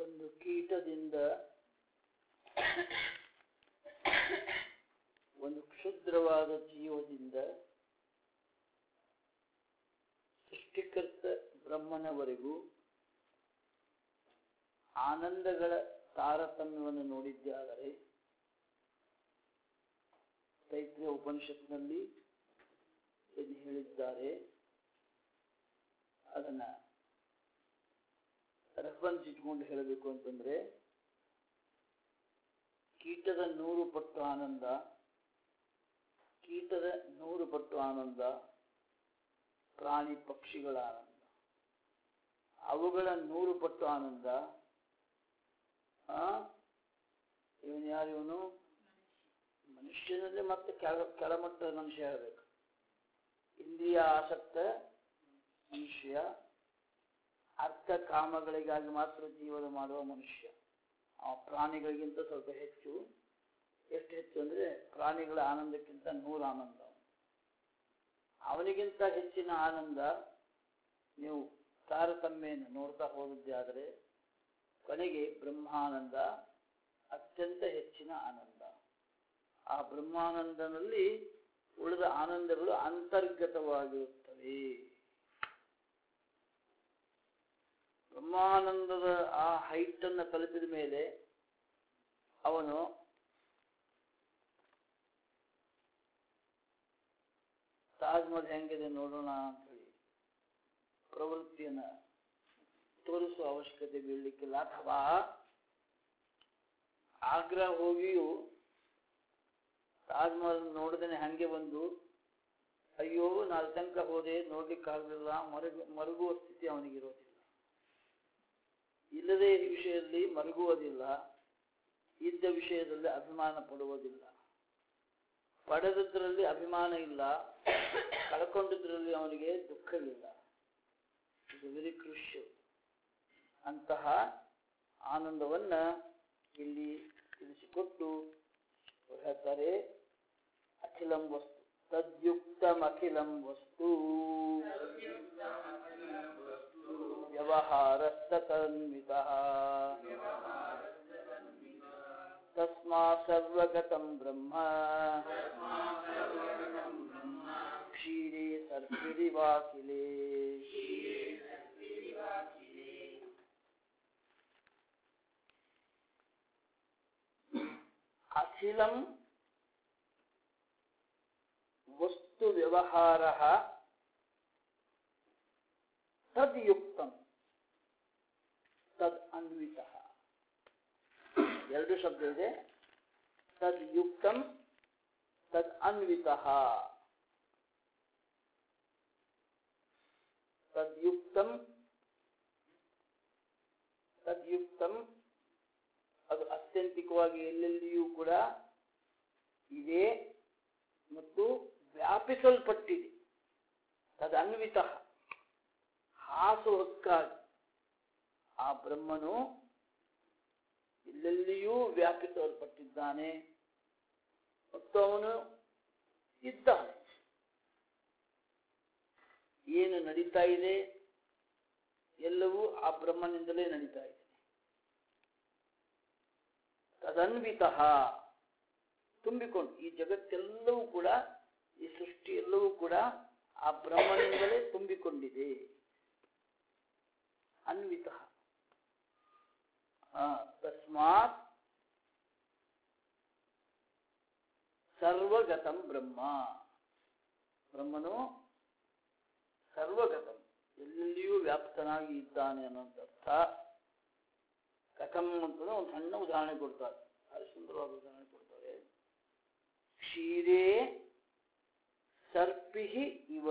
ಒಂದು ಕೀಟದಿಂದ ಒಂದು ಕ್ಷುದ್ರವಾದ ಜೀವದಿಂದ ಸೃಷ್ಟಿಕರ್ತ ಬ್ರಹ್ಮನವರೆಗೂ ಆನಂದಗಳ ತಾರತಮ್ಯವನ್ನು ನೋಡಿದ್ದಾದರೆ ತೈತ್ರಿಯ ಉಪನಿಷತ್ನಲ್ಲಿ ಏನು ಹೇಳಿದ್ದಾರೆ ಅದನ್ನ ರೆಫರೆನ್ಸ್ ಇಟ್ಕೊಂಡು ಹೇಳಬೇಕು ಅಂತಂದ್ರೆ ಕೀಟದ ನೂರು ಪಟ್ಟು ಆನಂದ ಕೀಟದ ನೂರು ಪಟ್ಟು ಆನಂದ ಪ್ರಾಣಿ ಪಕ್ಷಿಗಳ ಆನಂದ ಅವುಗಳ ನೂರು ಪಟ್ಟು ಆನಂದ ಆ ಇವನು ಯಾರು ಇವನು ಮನುಷ್ಯನಲ್ಲಿ ಮತ್ತೆ ಕೆಳ ಕೆಳಮಟ್ಟದ ಮನುಷ್ಯ ಹೇಳಬೇಕು ಇಂದ್ರಿಯ ಆಸಕ್ತ ಮನುಷ್ಯ ಅರ್ಥ ಕಾಮಗಳಿಗಾಗಿ ಮಾತ್ರ ಜೀವನ ಮಾಡುವ ಮನುಷ್ಯ ಆ ಪ್ರಾಣಿಗಳಿಗಿಂತ ಸ್ವಲ್ಪ ಹೆಚ್ಚು ಎಷ್ಟು ಹೆಚ್ಚು ಅಂದ್ರೆ ಪ್ರಾಣಿಗಳ ಆನಂದಕ್ಕಿಂತ ನೂರು ಆನಂದ ಅವನಿಗಿಂತ ಹೆಚ್ಚಿನ ಆನಂದ ನೀವು ತಾರತಮ್ಯವನ್ನು ನೋಡ್ತಾ ಹೋದದ್ದೇ ಆದರೆ ಕೊನೆಗೆ ಬ್ರಹ್ಮಾನಂದ ಅತ್ಯಂತ ಹೆಚ್ಚಿನ ಆನಂದ ಆ ಬ್ರಹ್ಮಾನಂದನಲ್ಲಿ ಉಳಿದ ಆನಂದಗಳು ಅಂತರ್ಗತವಾಗಿರುತ್ತವೆ ಬ್ರಹ್ಮಾನಂದದ ಆ ಹೈಟ್ ಅನ್ನು ತಲುಪಿದ ಮೇಲೆ ಅವನು ತಾಜ್ ಮಹಲ್ ಹೆಂಗಿದೆ ನೋಡೋಣ ಅಂತ ಹೇಳಿ ಪ್ರವೃತ್ತಿಯನ್ನ ತೋರಿಸುವ ಅವಶ್ಯಕತೆ ಬೀಳಲಿಕ್ಕಿಲ್ಲ ಅಥವಾ ಆಗ್ರಾ ಹೋಗಿಯೂ ತಾಜ್ ಮಹಲ್ ನೋಡದೇನೆ ಹಂಗೆ ಬಂದು ಅಯ್ಯೋ ನಾಲ್ ತನಕ ಹೋದೆ ನೋಡ್ಲಿಕ್ಕಾಗಲಿಲ್ಲ ಮರಗು ಮರುಗುವ ಸ್ಥಿತಿ ಅವನಿಗಿರೋದಿಲ್ಲ ಇಲ್ಲದೇ ಈ ವಿಷಯದಲ್ಲಿ ಮರುಗುವುದಿಲ್ಲ ಇದ್ದ ವಿಷಯದಲ್ಲಿ ಅಭಿಮಾನ ಪಡುವುದಿಲ್ಲ ಪಡೆದದ್ರಲ್ಲಿ ಅಭಿಮಾನ ಇಲ್ಲ ಕಳ್ಕೊಂಡಿದ್ರಲ್ಲಿ ಅವನಿಗೆ ದುಃಖವಿಲ್ಲ ಇದು ವೆರಿ ಕ್ರೂಷಿಯಲ್ ಅಂತಹ ಆನಂದವನ್ನ ಇಲ್ಲಿ ತಿಳಿಸಿಕೊಟ್ಟು ಹೇಳ್ತಾರೆ ಅಖಿಲಂ ವಸ್ತು ತದ್ಯುಕ್ತಮಖಿಲಂ ವಸ್ತು ವ್ಯವಹಾರಸ್ತನ್ವಿತಃ ತಸ್ಮಾ ಸರ್ವಗತಂ ಬ್ರಹ್ಮ ಕ್ಷೀರೇ ಸರ್ಪಿರಿವಾಕಿಲೇ ಅಖಿಲಂ ವಸ್ತು ವ್ಯವಹಾರ ತದ್ಯುಕ್ತಂ ತದ್ ಅನ್ವಿತ ಎರಡು ಶಬ್ದ ಇದೆ ತದ್ಯುಕ್ತಂ ತದ್ ಅನ್ವಿತ ತದ್ಯುಕ್ತಂ ತದ್ಯುಕ್ತಂ ಅದು ಅತ್ಯಂತಿಕವಾಗಿ ಎಲ್ಲೆಲ್ಲಿಯೂ ಕೂಡ ಇದೆ ಮತ್ತು ವ್ಯಾಪಿಸಲ್ಪಟ್ಟಿದೆ ತದನ್ವಿತ ಹಾಸುಹಕ್ಕಾಗಿ ಆ ಬ್ರಹ್ಮನು ಎಲ್ಲೆಲ್ಲಿಯೂ ವ್ಯಾಪಿಸಲ್ಪಟ್ಟಿದ್ದಾನೆ ಮತ್ತು ಅವನು ಇದ್ದಾನೆ ಏನು ನಡೀತಾ ಇದೆ ಎಲ್ಲವೂ ಆ ಬ್ರಹ್ಮನಿಂದಲೇ ನಡೀತಾ ಇದೆ ತದನ್ವಿತ ತುಂಬಿಕೊಂಡು ಈ ಜಗತ್ತೆಲ್ಲವೂ ಕೂಡ ಈ ಸೃಷ್ಟಿ ಎಲ್ಲವೂ ಕೂಡ ಆ ಬ್ರಹ್ಮನಿಂದಲೇ ತುಂಬಿಕೊಂಡಿದೆ ಅನ್ವಿತ ತಸ್ಮಾತ್ ಸರ್ವಗತಂ ಬ್ರಹ್ಮ ಬ್ರಹ್ಮನು ಸರ್ವಗತಂ ಎಲ್ಲೆಲ್ಲಿಯೂ ವ್ಯಾಪ್ತನಾಗಿ ಇದ್ದಾನೆ ಅನ್ನೋಂಥ ಅರ್ಥ ಕಥಂ ಅಂತಂದ್ರೆ ಒಂದು ಸಣ್ಣ ಉದಾಹರಣೆ ಕೊಡ್ತಾರೆ ಅದು ಸುಂದರವಾದ ಉದಾಹರಣೆ ಕೊಡ್ತಾರೆ ಕ್ಷೀರೇ ಸರ್ಪಿಹಿ ಇವ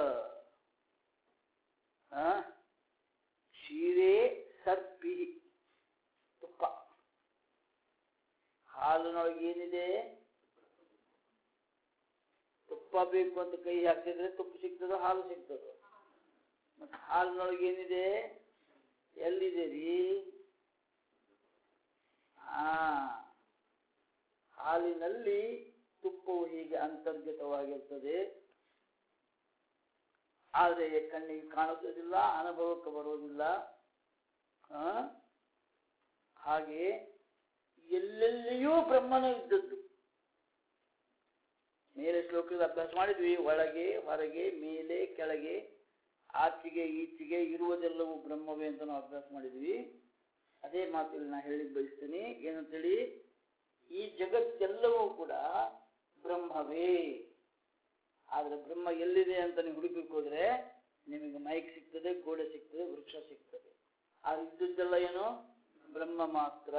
ಕ್ಷೀರೇ ಸರ್ಪಿಹಿ ತುಪ್ಪ ಹಾಲಿನೊಳಗೆ ಏನಿದೆ ತುಪ್ಪ ಬೇಕು ಅಂತ ಕೈ ಹಾಕಿದ್ರೆ ತುಪ್ಪ ಸಿಗ್ತದೋ ಹಾಲು ಸಿಗ್ತದೋ ಮತ್ತೆ ಹಾಲಿನೊಳಗೆ ಏನಿದೆ ಎಲ್ಲಿದೆ ರೀ ಹಾ ಹಾಲಿನಲ್ಲಿ ತುಪ್ಪವು ಹೀಗೆ ಅಂತರ್ಗತವಾಗಿರ್ತದೆ ಆದರೆ ಕಣ್ಣಿಗೆ ಕಾಣಿಸೋದಿಲ್ಲ ಅನುಭವಕ್ಕೆ ಬರೋದಿಲ್ಲ ಹಾಗೆ ಎಲ್ಲೆಲ್ಲಿಯೂ ಬ್ರಹ್ಮನ ಇದ್ದದ್ದು ಮೇಲೆ ಶ್ಲೋಕದ ಅಭ್ಯಾಸ ಮಾಡಿದ್ವಿ ಒಳಗೆ ಹೊರಗೆ ಮೇಲೆ ಕೆಳಗೆ ಆಚೆಗೆ ಈಚೆಗೆ ಇರುವುದೆಲ್ಲವೂ ಬ್ರಹ್ಮವೇ ಅಂತ ನಾವು ಅಭ್ಯಾಸ ಮಾಡಿದ್ವಿ ಅದೇ ಮಾತಿಲ್ಲಿ ನಾ ಹೇಳಿಕ್ ಬಯಸ್ತೀನಿ ಏನಂತೇಳಿ ಈ ಜಗತ್ತೆಲ್ಲವೂ ಕೂಡ ಬ್ರಹ್ಮವೇ ಆದ್ರೆ ಬ್ರಹ್ಮ ಎಲ್ಲಿದೆ ಅಂತ ನೀವು ಹುಡುಕಕ್ಕೆ ಹೋದ್ರೆ ನಿಮಗೆ ಮೈಕ್ ಸಿಗ್ತದೆ ಗೋಡೆ ಸಿಗ್ತದೆ ವೃಕ್ಷ ಸಿಗ್ತದೆ ಆದ್ರೆ ಇದ್ದದ್ದೆಲ್ಲ ಏನು ಬ್ರಹ್ಮ ಮಾತ್ರ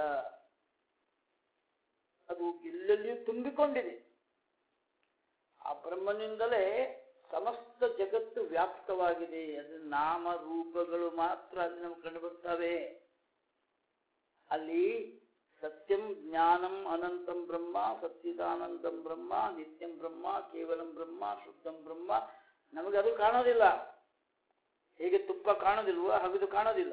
ಅದು ಎಲ್ಲೆಲ್ಲಿಯೂ ತುಂಬಿಕೊಂಡಿದೆ ಆ ಬ್ರಹ್ಮನಿಂದಲೇ ಸಮಸ್ತ ಜಗತ್ತು ವ್ಯಾಪ್ತವಾಗಿದೆ ಅದು ನಾಮ ರೂಪಗಳು ಮಾತ್ರ ಅಲ್ಲಿ ನಮ್ಗೆ ಕಂಡು ಬರ್ತವೆ ಅಲ್ಲಿ ಸತ್ಯಂ ಜ್ಞಾನಂ ಅನಂತಂ ಬ್ರಹ್ಮ ಸಚ್ಚಿದಾನಂದಂ ಬ್ರಹ್ಮ ನಿತ್ಯಂ ಬ್ರಹ್ಮ ಕೇವಲಂ ಬ್ರಹ್ಮ ಶುದ್ಧಂ ಬ್ರಹ್ಮ ನಮಗೆ ಅದು ಕಾಣೋದಿಲ್ಲ ಹೇಗೆ ತುಪ್ಪ ಕಾಣೋದಿಲ್ವೋ ಹಾಗಿದು ಕಾಣೋದಿಲ್ಲ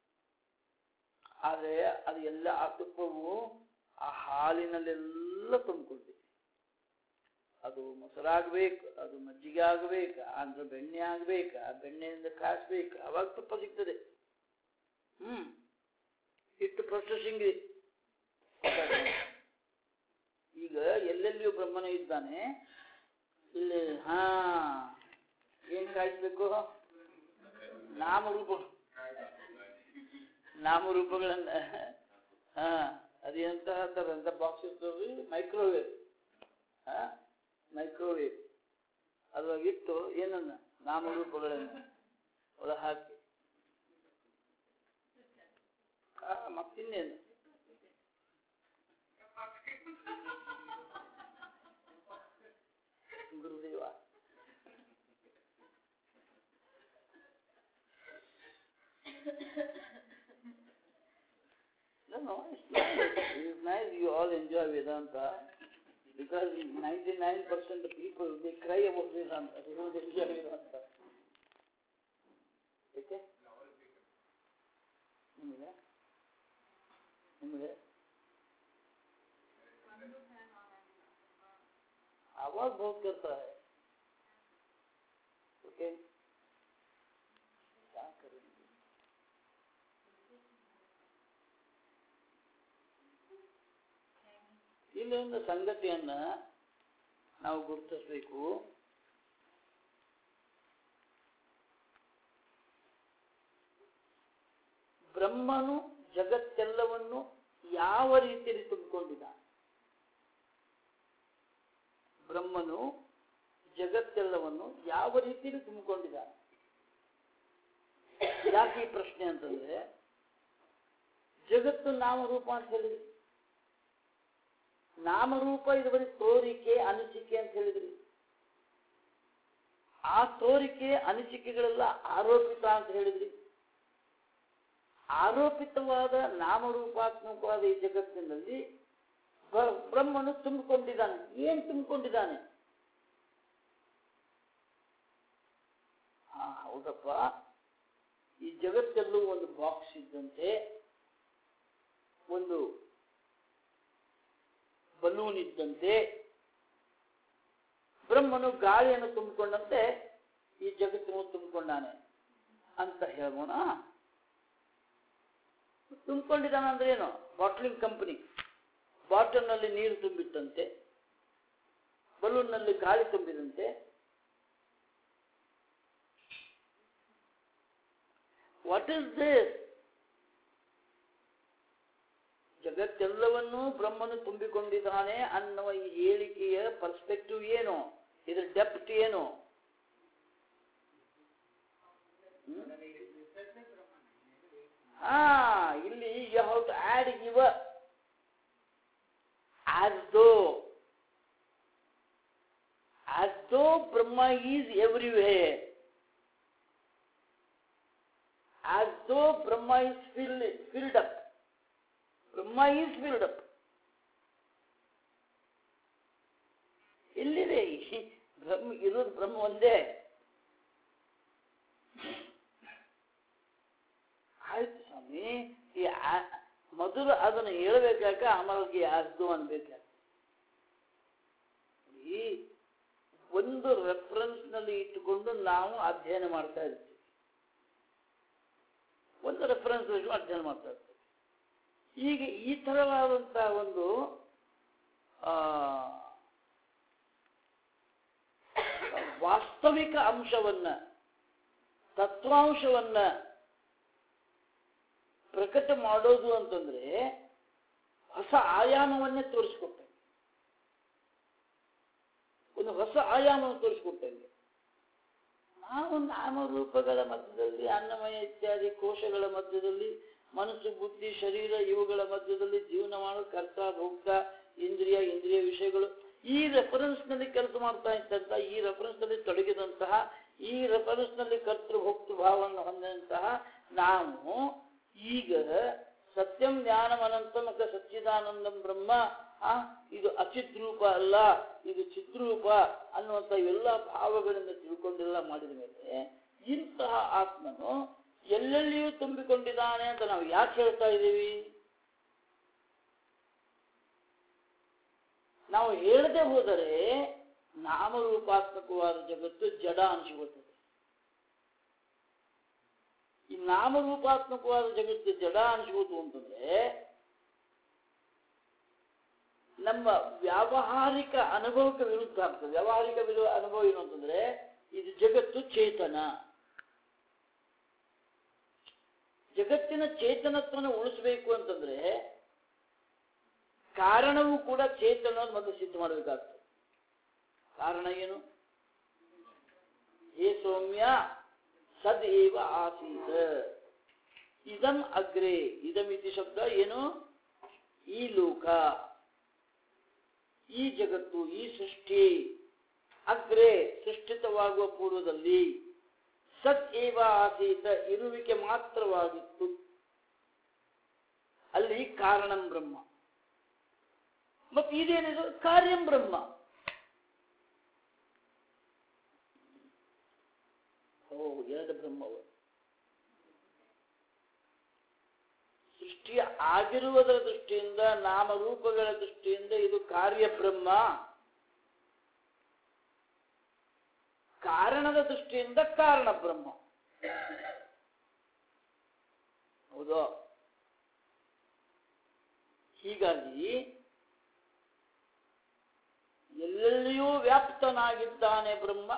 ಆದರೆ ಅದು ಎಲ್ಲ ಆ ತುಪ್ಪವು ಆ ಹಾಲಿನಲ್ಲೆಲ್ಲ ತುಂಬಿಕೊಂಡಿದೆ ಅದು ಮೊಸರಾಗಬೇಕು ಅದು ಮಜ್ಜಿಗೆ ಆಗಬೇಕು ಅಂದ್ರೆ ಬೆಣ್ಣೆ ಆಗಬೇಕು ಆ ಬೆಣ್ಣೆಯಿಂದ ಕಾಯಿಸ್ಬೇಕು ಅವಾಗ ತುಪ್ಪ ಸಿಗ್ತದೆ ಹ್ಮ್ ಇಷ್ಟು ಪ್ರೊಸೆಸಿಂಗ್ ಇದೆ ಈಗ ಎಲ್ಲೆಲ್ಲಿಯೂ ಬ್ರಹ್ಮನೇ ಇದ್ದಾನೆ ಇಲ್ಲಿ ಹಾ ಏನ್ ಕಾಯಿಸ್ಬೇಕು ನಾಮರೂಪ ನಾಮರೂಪಗಳನ್ನ ಹಾ ಅದೇಂತ ಹೇಳ್ತಾರೆ ಅಂತ ಬಾಕ್ಸ್ ಇರ್ತವೆ ಮೈಕ್ರೋವೇವ್ ಹಾ ಮೈಕ್ರೋವೇವ್ ಅದ್ರೊಳಗಿಟ್ಟು ಏನನ್ನ ನಾಮರೂಪಗಳನ್ನು ಒಳ ಹಾಕಿ ಆ, ಮತ್ತಿನ್ನೇನು ಗುರುದೇವ No, no, it's nice. It's nice you all enjoy Vedanta because 99% of people they cry about Vedanta. They don't enjoy Vedanta. Okay? ನಿಮಗೆ ನಿಮಗೆ आवाज बहुत करता है ओके क्या करेंगे ಇಲ್ಲಿ ಒಂದು ಸಂಗತಿಯನ್ನ ನಾವು ಗುರುತಿಸಬೇಕು ಬ್ರಹ್ಮನು ಜಗತ್ತೆಲ್ಲವನ್ನು ಯಾವ ರೀತಿಯಲ್ಲಿ ತುಂಬಿಕೊಂಡಿದ್ದಾನೆ ಬ್ರಹ್ಮನು ಜಗತ್ತೆಲ್ಲವನ್ನು ಯಾವ ರೀತಿಯಲ್ಲಿ ತುಂಬಿಕೊಂಡಿದ್ದಾನೆ ಯಾಕೆ ಈ ಪ್ರಶ್ನೆ ಅಂತಂದ್ರೆ ಜಗತ್ತು ನಾಮರೂಪ ಅಂತ ಹೇಳಿದ್ರಿ ನಾಮರೂಪ ಇದು ಬರೀ ತೋರಿಕೆ ಅನಿಸಿಕೆ ಅಂತ ಹೇಳಿದ್ರಿ ಆ ತೋರಿಕೆ ಅನಿಸಿಕೆಗಳೆಲ್ಲ ಆರೋಪಿತ ಅಂತ ಹೇಳಿದ್ರಿ ಆರೋಪಿತವಾದ ನಾಮರೂಪಾತ್ಮಕವಾದ ಈ ಜಗತ್ತಿನಲ್ಲಿ ಬ- ಬ್ರಹ್ಮನು ತುಂಬಿಕೊಂಡಿದ್ದಾನೆ ಏನ್ ತುಂಬಿಕೊಂಡಿದ್ದಾನೆ ಹಾ ಹೌದಪ್ಪ ಈ ಜಗತ್ತೆಲ್ಲೂ ಒಂದು ಬಾಕ್ಸ್ ಇದ್ದಂತೆ ಒಂದು ಬಲೂನ್ ಇದ್ದಂತೆ ಬ್ರಹ್ಮನು ಗಾಳಿಯನ್ನು ತುಂಬಿಕೊಂಡಂತೆ ಈ ಜಗತ್ತನ್ನು ತುಂಬಿಕೊಂಡಾನೆ ಅಂತ ಹೇಳೋಣ ತುಂಬಿಕೊಂಡಿದ್ದಾನೆ ಅಂದ್ರೆ ಏನು ಬಾಟ್ಲಿಂಗ್ ಕಂಪನಿ ಬಾಟಲ್ನಲ್ಲಿ ನೀರು ತುಂಬಿತ್ತಂತೆ ಬಲೂನ್ನಲ್ಲಿ ಗಾಳಿ ತುಂಬಿದಂತೆ ವಾಟ್ ಇಸ್ ದಿಸ್ ಜಗತ್ತೆಲ್ಲವನ್ನೂ ಬ್ರಹ್ಮನು ತುಂಬಿಕೊಂಡಿದ್ದಾನೆ ಅನ್ನುವ ಈ ಹೇಳಿಕೆಯ ಪರ್ಸ್ಪೆಕ್ಟಿವ್ ಏನು ಇದರ ಡೆಪ್ತ್ ಏನು ಹ್ಮ್? ಹಾ ಇಲ್ಲಿ you how to add you've as though as though Brahma is everywhere as though Brahma is filled, filled up Brahma is filled up ಎಲ್ಲಿದೆ ಈ ಬ್ರಹ್ಮ ಇರೋದು ಬ್ರಹ್ಮ ಒಂದೇ ಆಯ್ತು ಸ್ವಾಮಿ ಈ ಆ- ಮೊದಲು ಅದನ್ನು ಹೇಳ್ಬೇಕಾಕ ಆಮೇಲೆ ಯಾರ್ದು ಅನ್ಬೇಕು ಈ ಒಂದು ರೆಫರೆನ್ಸ್ ನಲ್ಲಿ ಇಟ್ಟುಕೊಂಡು ನಾವು ಅಧ್ಯಯನ ಮಾಡ್ತಾ ಇರ್ತೀವಿ ಒಂದು ರೆಫರೆನ್ಸ್ ಅಧ್ಯಯನ ಮಾಡ್ತಾ ಇರ್ತೀವಿ ಈಗ ಈ ಥರವಾದಂತಹ ಒಂದು ಆ, ವಾಸ್ತವಿಕ ಅಂಶವನ್ನ ತತ್ವಾಂಶವನ್ನ ಪ್ರಕಟ ಮಾಡೋದು ಅಂತಂದ್ರೆ ಹೊಸ ಆಯಾಮವನ್ನೇ ತೋರಿಸ್ಕೊಟ್ಟಂಗೆ ಒಂದು ಹೊಸ ಆಯಾಮವನ್ನು ತೋರಿಸ್ಕೊಟ್ಟಂಗೆ ನಾವು ನಾಮರೂಪಗಳ ಮಧ್ಯದಲ್ಲಿ ಅನ್ನಮಯ ಇತ್ಯಾದಿ ಕೋಶಗಳ ಮಧ್ಯದಲ್ಲಿ ಮನಸ್ಸು ಬುದ್ಧಿ ಶರೀರ ಇವುಗಳ ಮಧ್ಯದಲ್ಲಿ ಜೀವನ ಮಾಡೋ ಕರ್ತ ಭೋಕ್ತ ಇಂದ್ರಿಯ ಇಂದ್ರಿಯ ವಿಷಯಗಳು ಈ ರೆಫರೆನ್ಸ್ ನಲ್ಲಿ ಕೆಲಸ ಮಾಡ್ತಾ ಇದ್ದಂತ ಈ ರೆಫರೆನ್ಸ್ ನಲ್ಲಿ ತೊಡಗಿದಂತಹ ಈ ರೆಫರೆನ್ಸ್ ನಲ್ಲಿ ಕರ್ತೃ ಭೋಕ್ತೃ ಭಾವವನ್ನು ಹೊಂದಿದಂತಹ ನಾವು ಈಗ ಸತ್ಯಂ ಜ್ಞಾನಂ ಅನಂತಂ ಮತ್ತು ಸಚ್ಚಿದಾನಂದಂ ಬ್ರಹ್ಮ ಆ ಇದು ಅಚಿದ್ರೂಪ ಅಲ್ಲ ಇದು ಚಿದ್ರೂಪ ಅನ್ನುವಂಥ ಎಲ್ಲ ಭಾವಗಳಿಂದ ತಿಳ್ಕೊಂಡೆಲ್ಲ ಮಾಡಿದ ಮೇಲೆ ಇಂತಹ ಆತ್ಮನು ಎಲ್ಲೆಲ್ಲಿಯೂ ತುಂಬಿಕೊಂಡಿದ್ದಾನೆ ಅಂತ ನಾವು ಯಾಕೆ ಹೇಳ್ತಾ ಇದ್ದೀವಿ ನಾವು ಹೇಳದೆ ಹೋದರೆ ನಾಮರೂಪಾತ್ಮಕವಾದ ಜಗತ್ತು ಜಡ ಅನಿಸಿಕೊಳ್ಳುತ್ತದೆ ಈ ನಾಮರೂಪಾತ್ಮಕವಾದ ಜಗತ್ತು ಜಡ ಅನಿಸ್ಬೋದು ಅಂತಂದ್ರೆ ನಮ್ಮ ವ್ಯಾವಹಾರಿಕ ಅನುಭವಕ್ಕೆ ವಿರುದ್ಧ ಆಗ್ತದೆ ವ್ಯಾವಹಾರಿಕ ವಿರು ಅನುಭವ ಏನು ಅಂತಂದ್ರೆ ಇದು ಜಗತ್ತು ಚೇತನ ಜಗತ್ತಿನ ಚೇತನತ್ವವನ್ನು ಉಳಿಸಬೇಕು ಅಂತಂದ್ರೆ ಕಾರಣವೂ ಕೂಡ ಚೇತನ ಮೊದಲು ಸಿದ್ಧ ಮಾಡಬೇಕಾಗ್ತದೆ ಕಾರಣ ಏನು ಹೇ ಸೌಮ್ಯ ಸದ್ ಏವ ಆಸೀತ ಇದಂ ಅಗ್ರೆ ಇದಂ ಇತಿ ಶಬ್ದ ಏನು ಈ ಲೋಕ ಈ ಜಗತ್ತು ಈ ಸೃಷ್ಟಿ ಅಗ್ರೆ ಸೃಷ್ಟಿತವಾಗುವ ಪೂರ್ವದಲ್ಲಿ ಸತ್ ಏವ ಆಸೀತ ಇರುವಿಕೆ ಮಾತ್ರವಾಗಿತ್ತು ಅಲ್ಲಿ ಕಾರಣಂ ಬ್ರಹ್ಮ ಮತ್ತೆ ಇದೇನಿದು ಕಾರ್ಯಂ ಬ್ರಹ್ಮ ಓ ಎರಡು ಬ್ರಹ್ಮವು ಸೃಷ್ಟಿ ಆಗಿರುವುದರ ದೃಷ್ಟಿಯಿಂದ ನಾಮರೂಪಗಳ ದೃಷ್ಟಿಯಿಂದ ಇದು ಕಾರ್ಯ ಬ್ರಹ್ಮ ಕಾರಣದ ದೃಷ್ಟಿಯಿಂದ ಕಾರಣ ಬ್ರಹ್ಮ ಹೌದು ಹೀಗಾಗಿ ಎಲ್ಲೆಲ್ಲಿಯೂ ವ್ಯಾಪ್ತನಾಗಿದ್ದಾನೆ ಬ್ರಹ್ಮ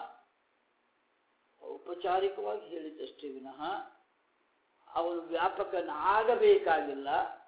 ಔಪಚಾರಿಕವಾಗಿ ಹೇಳಿದ್ದಷ್ಟೇ ವಿನಃ ಅವನು ವ್ಯಾಪಕನಾಗಬೇಕಾಗಿಲ್ಲ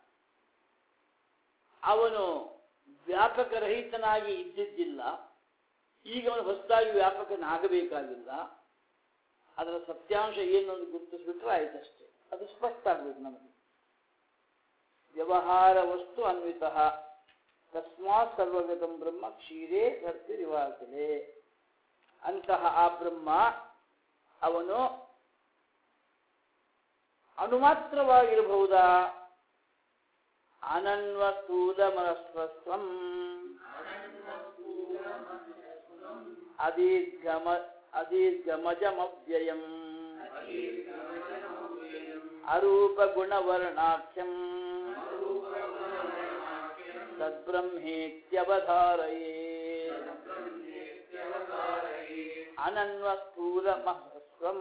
ಅವನು ವ್ಯಾಪಕರಹಿತನಾಗಿ ಇದ್ದಿದ್ದಿಲ್ಲ ಈಗ ಅವನು ಹೊಸದಾಗಿ ವ್ಯಾಪಕನಾಗಬೇಕಾಗಿಲ್ಲ ಅದರ ಸತ್ಯಾಂಶ ಏನು ಅಂತ ಗುರುತಿಸ್ಬಿಟ್ರೆ ಆಯ್ತಷ್ಟೇ ಅದು ಸ್ಪಷ್ಟ ಆಗ್ಬೇಕು ನಮಗೆ ವ್ಯವಹಾರ ವಸ್ತು ಅನ್ವಿತ ತಸ್ಮಾತ್ ಸರ್ವಗತಂ ಬ್ರಹ್ಮ ಕ್ಷೀರೇ ಧರ್ತಿರಿವಾಸಲೆ ಅಂತಹ ಆ ಬ್ರಹ್ಮ ಅವನು ಅಣುಮಾತ್ರವಾಗಿರಬಹುದಾ ಅನನ್ವ ಸ್ಥೂಲಮರಸ್ವಸ್ವಂ ಅದೀರ್ಘಮ ಅದೀರ್ಘಮಜಮವ್ಯಯಂ ಅರೂಪಗುಣವರ್ಣಾಖ್ಯಂ ತದ್ಬ್ರಹ್ಮೇತ್ಯವಧಾರಯೇ ಅನನ್ವಸ್ಥೂಲಮಹಸ್ವಂ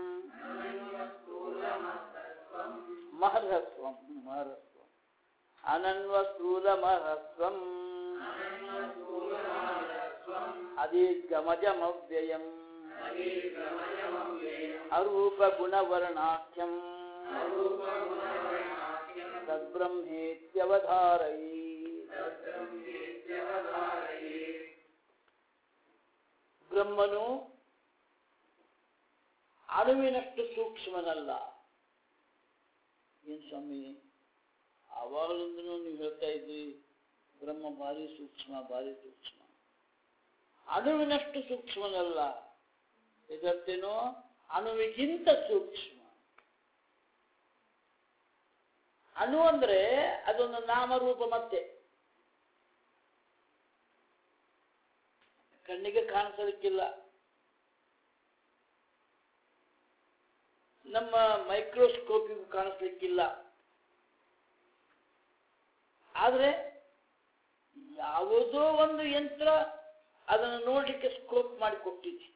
ಮಹರ್ಹಸ್ವಂ ಮಹರ್ಹಸ್ವಂ ಅನನ್ವಸ್ಥೂಲಮಹಸ್ವಂ ಅದೀರ್ಘಮಜಮವ್ಯಯಂ ಅರೂಪಗುಣವರ್ಣಾಖ್ಯಂ ತದ್ಬ್ರಹ್ಮೇತ್ಯವಧಾರಯೇ ಬ್ರಹ್ಮನು ಅಣುವಿನಷ್ಟು ಸೂಕ್ಷ್ಮನಲ್ಲ ಏನ್ ಸ್ವಾಮಿ ಆವಾಗಲಿಂದ ನೀವು ಹೇಳ್ತಾ ಇದ್ರಿ ಬ್ರಹ್ಮ ಭಾರಿ ಸೂಕ್ಷ್ಮ ಭಾರಿ ಸೂಕ್ಷ್ಮ ಅಣುವಿನಷ್ಟು ಸೂಕ್ಷ್ಮನಲ್ಲ ಇದರ್ತೇನೋ ಅಣುವಿಗಿಂತ ಸೂಕ್ಷ್ಮ ಅಣು ಅಂದ್ರೆ ಅದೊಂದು ನಾಮರೂಪ ಮತ್ತೆ ಕಣ್ಣಿಗೆ ಕಾಣಿಸಲಿಕ್ಕಿಲ್ಲ ನಮ್ಮ ಮೈಕ್ರೋಸ್ಕೋಪಿಗೂ ಕಾಣಿಸ್ಲಿಕ್ಕಿಲ್ಲ ಆದ್ರೆ ಯಾವುದೋ ಒಂದು ಯಂತ್ರ ಅದನ್ನು ನೋಡ್ಲಿಕ್ಕೆ ಸ್ಕೋಪ್ ಮಾಡಿ ಕೊಟ್ಟಿದೆ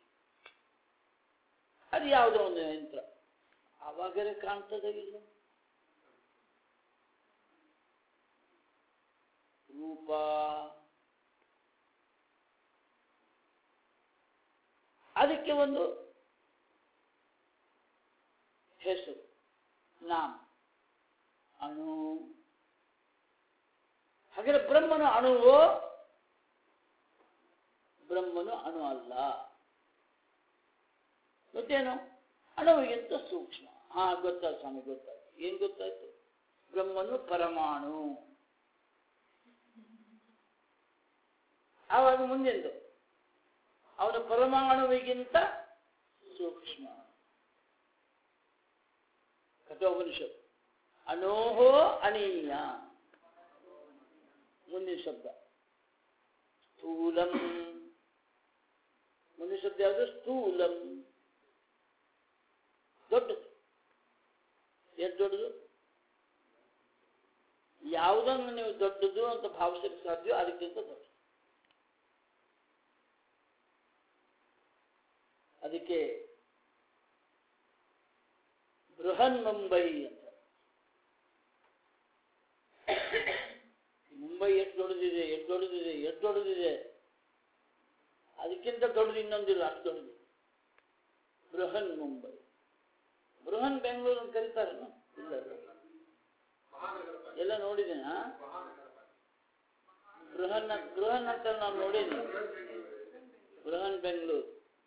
ಅದು ಯಾವುದೋ ಒಂದು ಯಂತ್ರ ಆವಾಗಲೇ ಕಾಣ್ತದೆ ಇಲ್ಲ ರೂಪ ಅದಕ್ಕೆ ಒಂದು ಹೆಸರು ನಾಮ ಅಣು ಹಾಗಾದ್ರೆ ಬ್ರಹ್ಮನು ಅಣುವೋ ಬ್ರಹ್ಮನು ಅಣು ಅಲ್ಲ ಮತ್ತೇನು ಅಣುವಿಗಿಂತ ಸೂಕ್ಷ್ಮ ಹಾ ಗೊತ್ತಾಯ್ತು ಸ್ವಾಮಿ ಗೊತ್ತಾಯ್ತು ಏನ್ ಗೊತ್ತಾಯ್ತು ಬ್ರಹ್ಮನು ಪರಮಾಣು ಆವಾಗ ಮುಂದೆಂದು ಅವನ ಪರಮಾಣುವಿಗಿಂತ ಸೂಕ್ಷ್ಮ ಕಠೋಪನಿಷತ್ ಅಣೋಹೋ ಅಣೀಯ ಮುಂದಿನ ಶಬ್ದ ಸ್ಥೂಲಂ ಮುಂದಿನ ಶಬ್ದ ಯಾವುದು ಸ್ಥೂಲಂ ದೊಡ್ಡದು ಎಷ್ಟು ದೊಡ್ಡದು ಯಾವುದನ್ನು ನೀವು ದೊಡ್ಡದು ಅಂತ ಭಾವಿಸಲಿಕ್ಕೆ ಸಾಧ್ಯ ಅದಕ್ಕಿಂತ ದೊಡ್ಡದು ಅದಕ್ಕೆ ಬೃಹನ್ ಮುಂಬೈ ಅಂತ ಮುಂಬೈ ಎಷ್ಟು ದೊಡ್ಡದಿದೆ ಎಷ್ಟು ದೊಡ್ಡದಿದೆ ಎಷ್ಟು ದೊಡ್ಡದಿದೆ ಅದಕ್ಕಿಂತ ದೊಡ್ಡದು ಇನ್ನೊಂದಿಲ್ಲ ಅಷ್ಟು ದೊಡ್ಡದು ಬೃಹನ್ ಮುಂಬೈ ಬೃಹನ್ ಬೆಂಗಳೂರು ಅಂತ ಕರೀತಾರೇನು ಇಲ್ಲ ಎಲ್ಲ ನೋಡಿದ್ದೇನಾ ಬೃಹನ್ ಬೃಹನ್ ಅಂತ ನಾನು ನೋಡಿದ್ದೀನಿ ಬೃಹನ್ ಬೆಂಗಳೂರು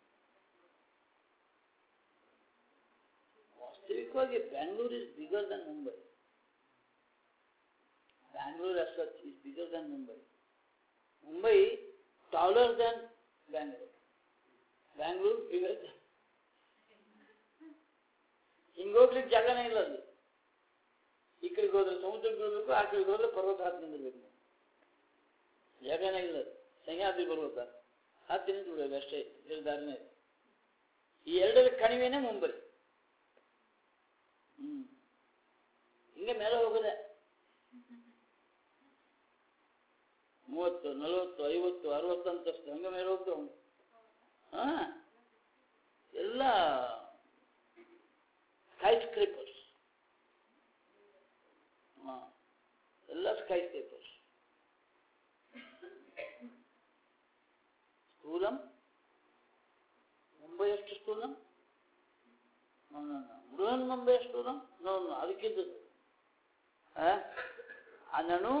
ವಾಸ್ತವಿಕವಾಗಿ Bangalore is bigger than Mumbai Bangalore as such is bigger than Mumbai. Mumbai taller than Bangalore. Bangalore bigger than ಹಿಂಗೋಗ್ಲಿಕ್ಕೆ ಜಾಗನೇ ಇಲ್ಲ ಅಲ್ಲಿ ಈ ಕಡೆಗೆ ಹೋದ್ರೆ ಸಮುದ್ರಕ್ಕೆ ಬೀಳ್ಬೇಕು ಆ ಕಡೆಗೆ ಹೋದ್ರೆ ಪರ್ವತ ಹತ್ತಿ ನಿಂದಿರ್ಬೇಕು ಜಾಗನೇ ಇಲ್ಲ ಅದು. ಸಹ್ಯಾದ್ರಿ ಪರ್ವತ ಹತ್ತಿ ನಿಂತು ಬಿಡೋದು ಅಷ್ಟೇ ಬೇರೆ ದಾರಿನೇ ಇಲ್ಲ. ಈ ಎರಡರ ಕಣಿವೆನೇ ಮುಂಬೈ ಹ್ಮ್ ಹಿಂಗೆ ಮೇಲೆ ಹೋಗೋದೆ ಮೂವತ್ತು ನಲವತ್ತು ಐವತ್ತು ಅರವತ್ತು ಅಂತಸ್ತು ಹಂಗೆ ಮೇಲೆ ಹೋಗ್ತಾವ ಹಾ ಎಲ್ಲ ಸ್ಕೈ ಸ್ಕ್ರೇಪರ್ಸ್ ಹಾ ಎಲ್ಲ ಸ್ಕೈ ಸ್ಕ್ರೇಪರ್ಸ್ ಸ್ಥೂಲಂ ಮುಂಬೈ ಎಷ್ಟು ಸ್ಥೂಲಂ ಬೃಹನ್ ಮುಂಬೈ ಎಷ್ಟು ಸ್ಥೂಲಂ ನೋ ನೋ ಅದಕ್ಕಿಂತ ಅನನು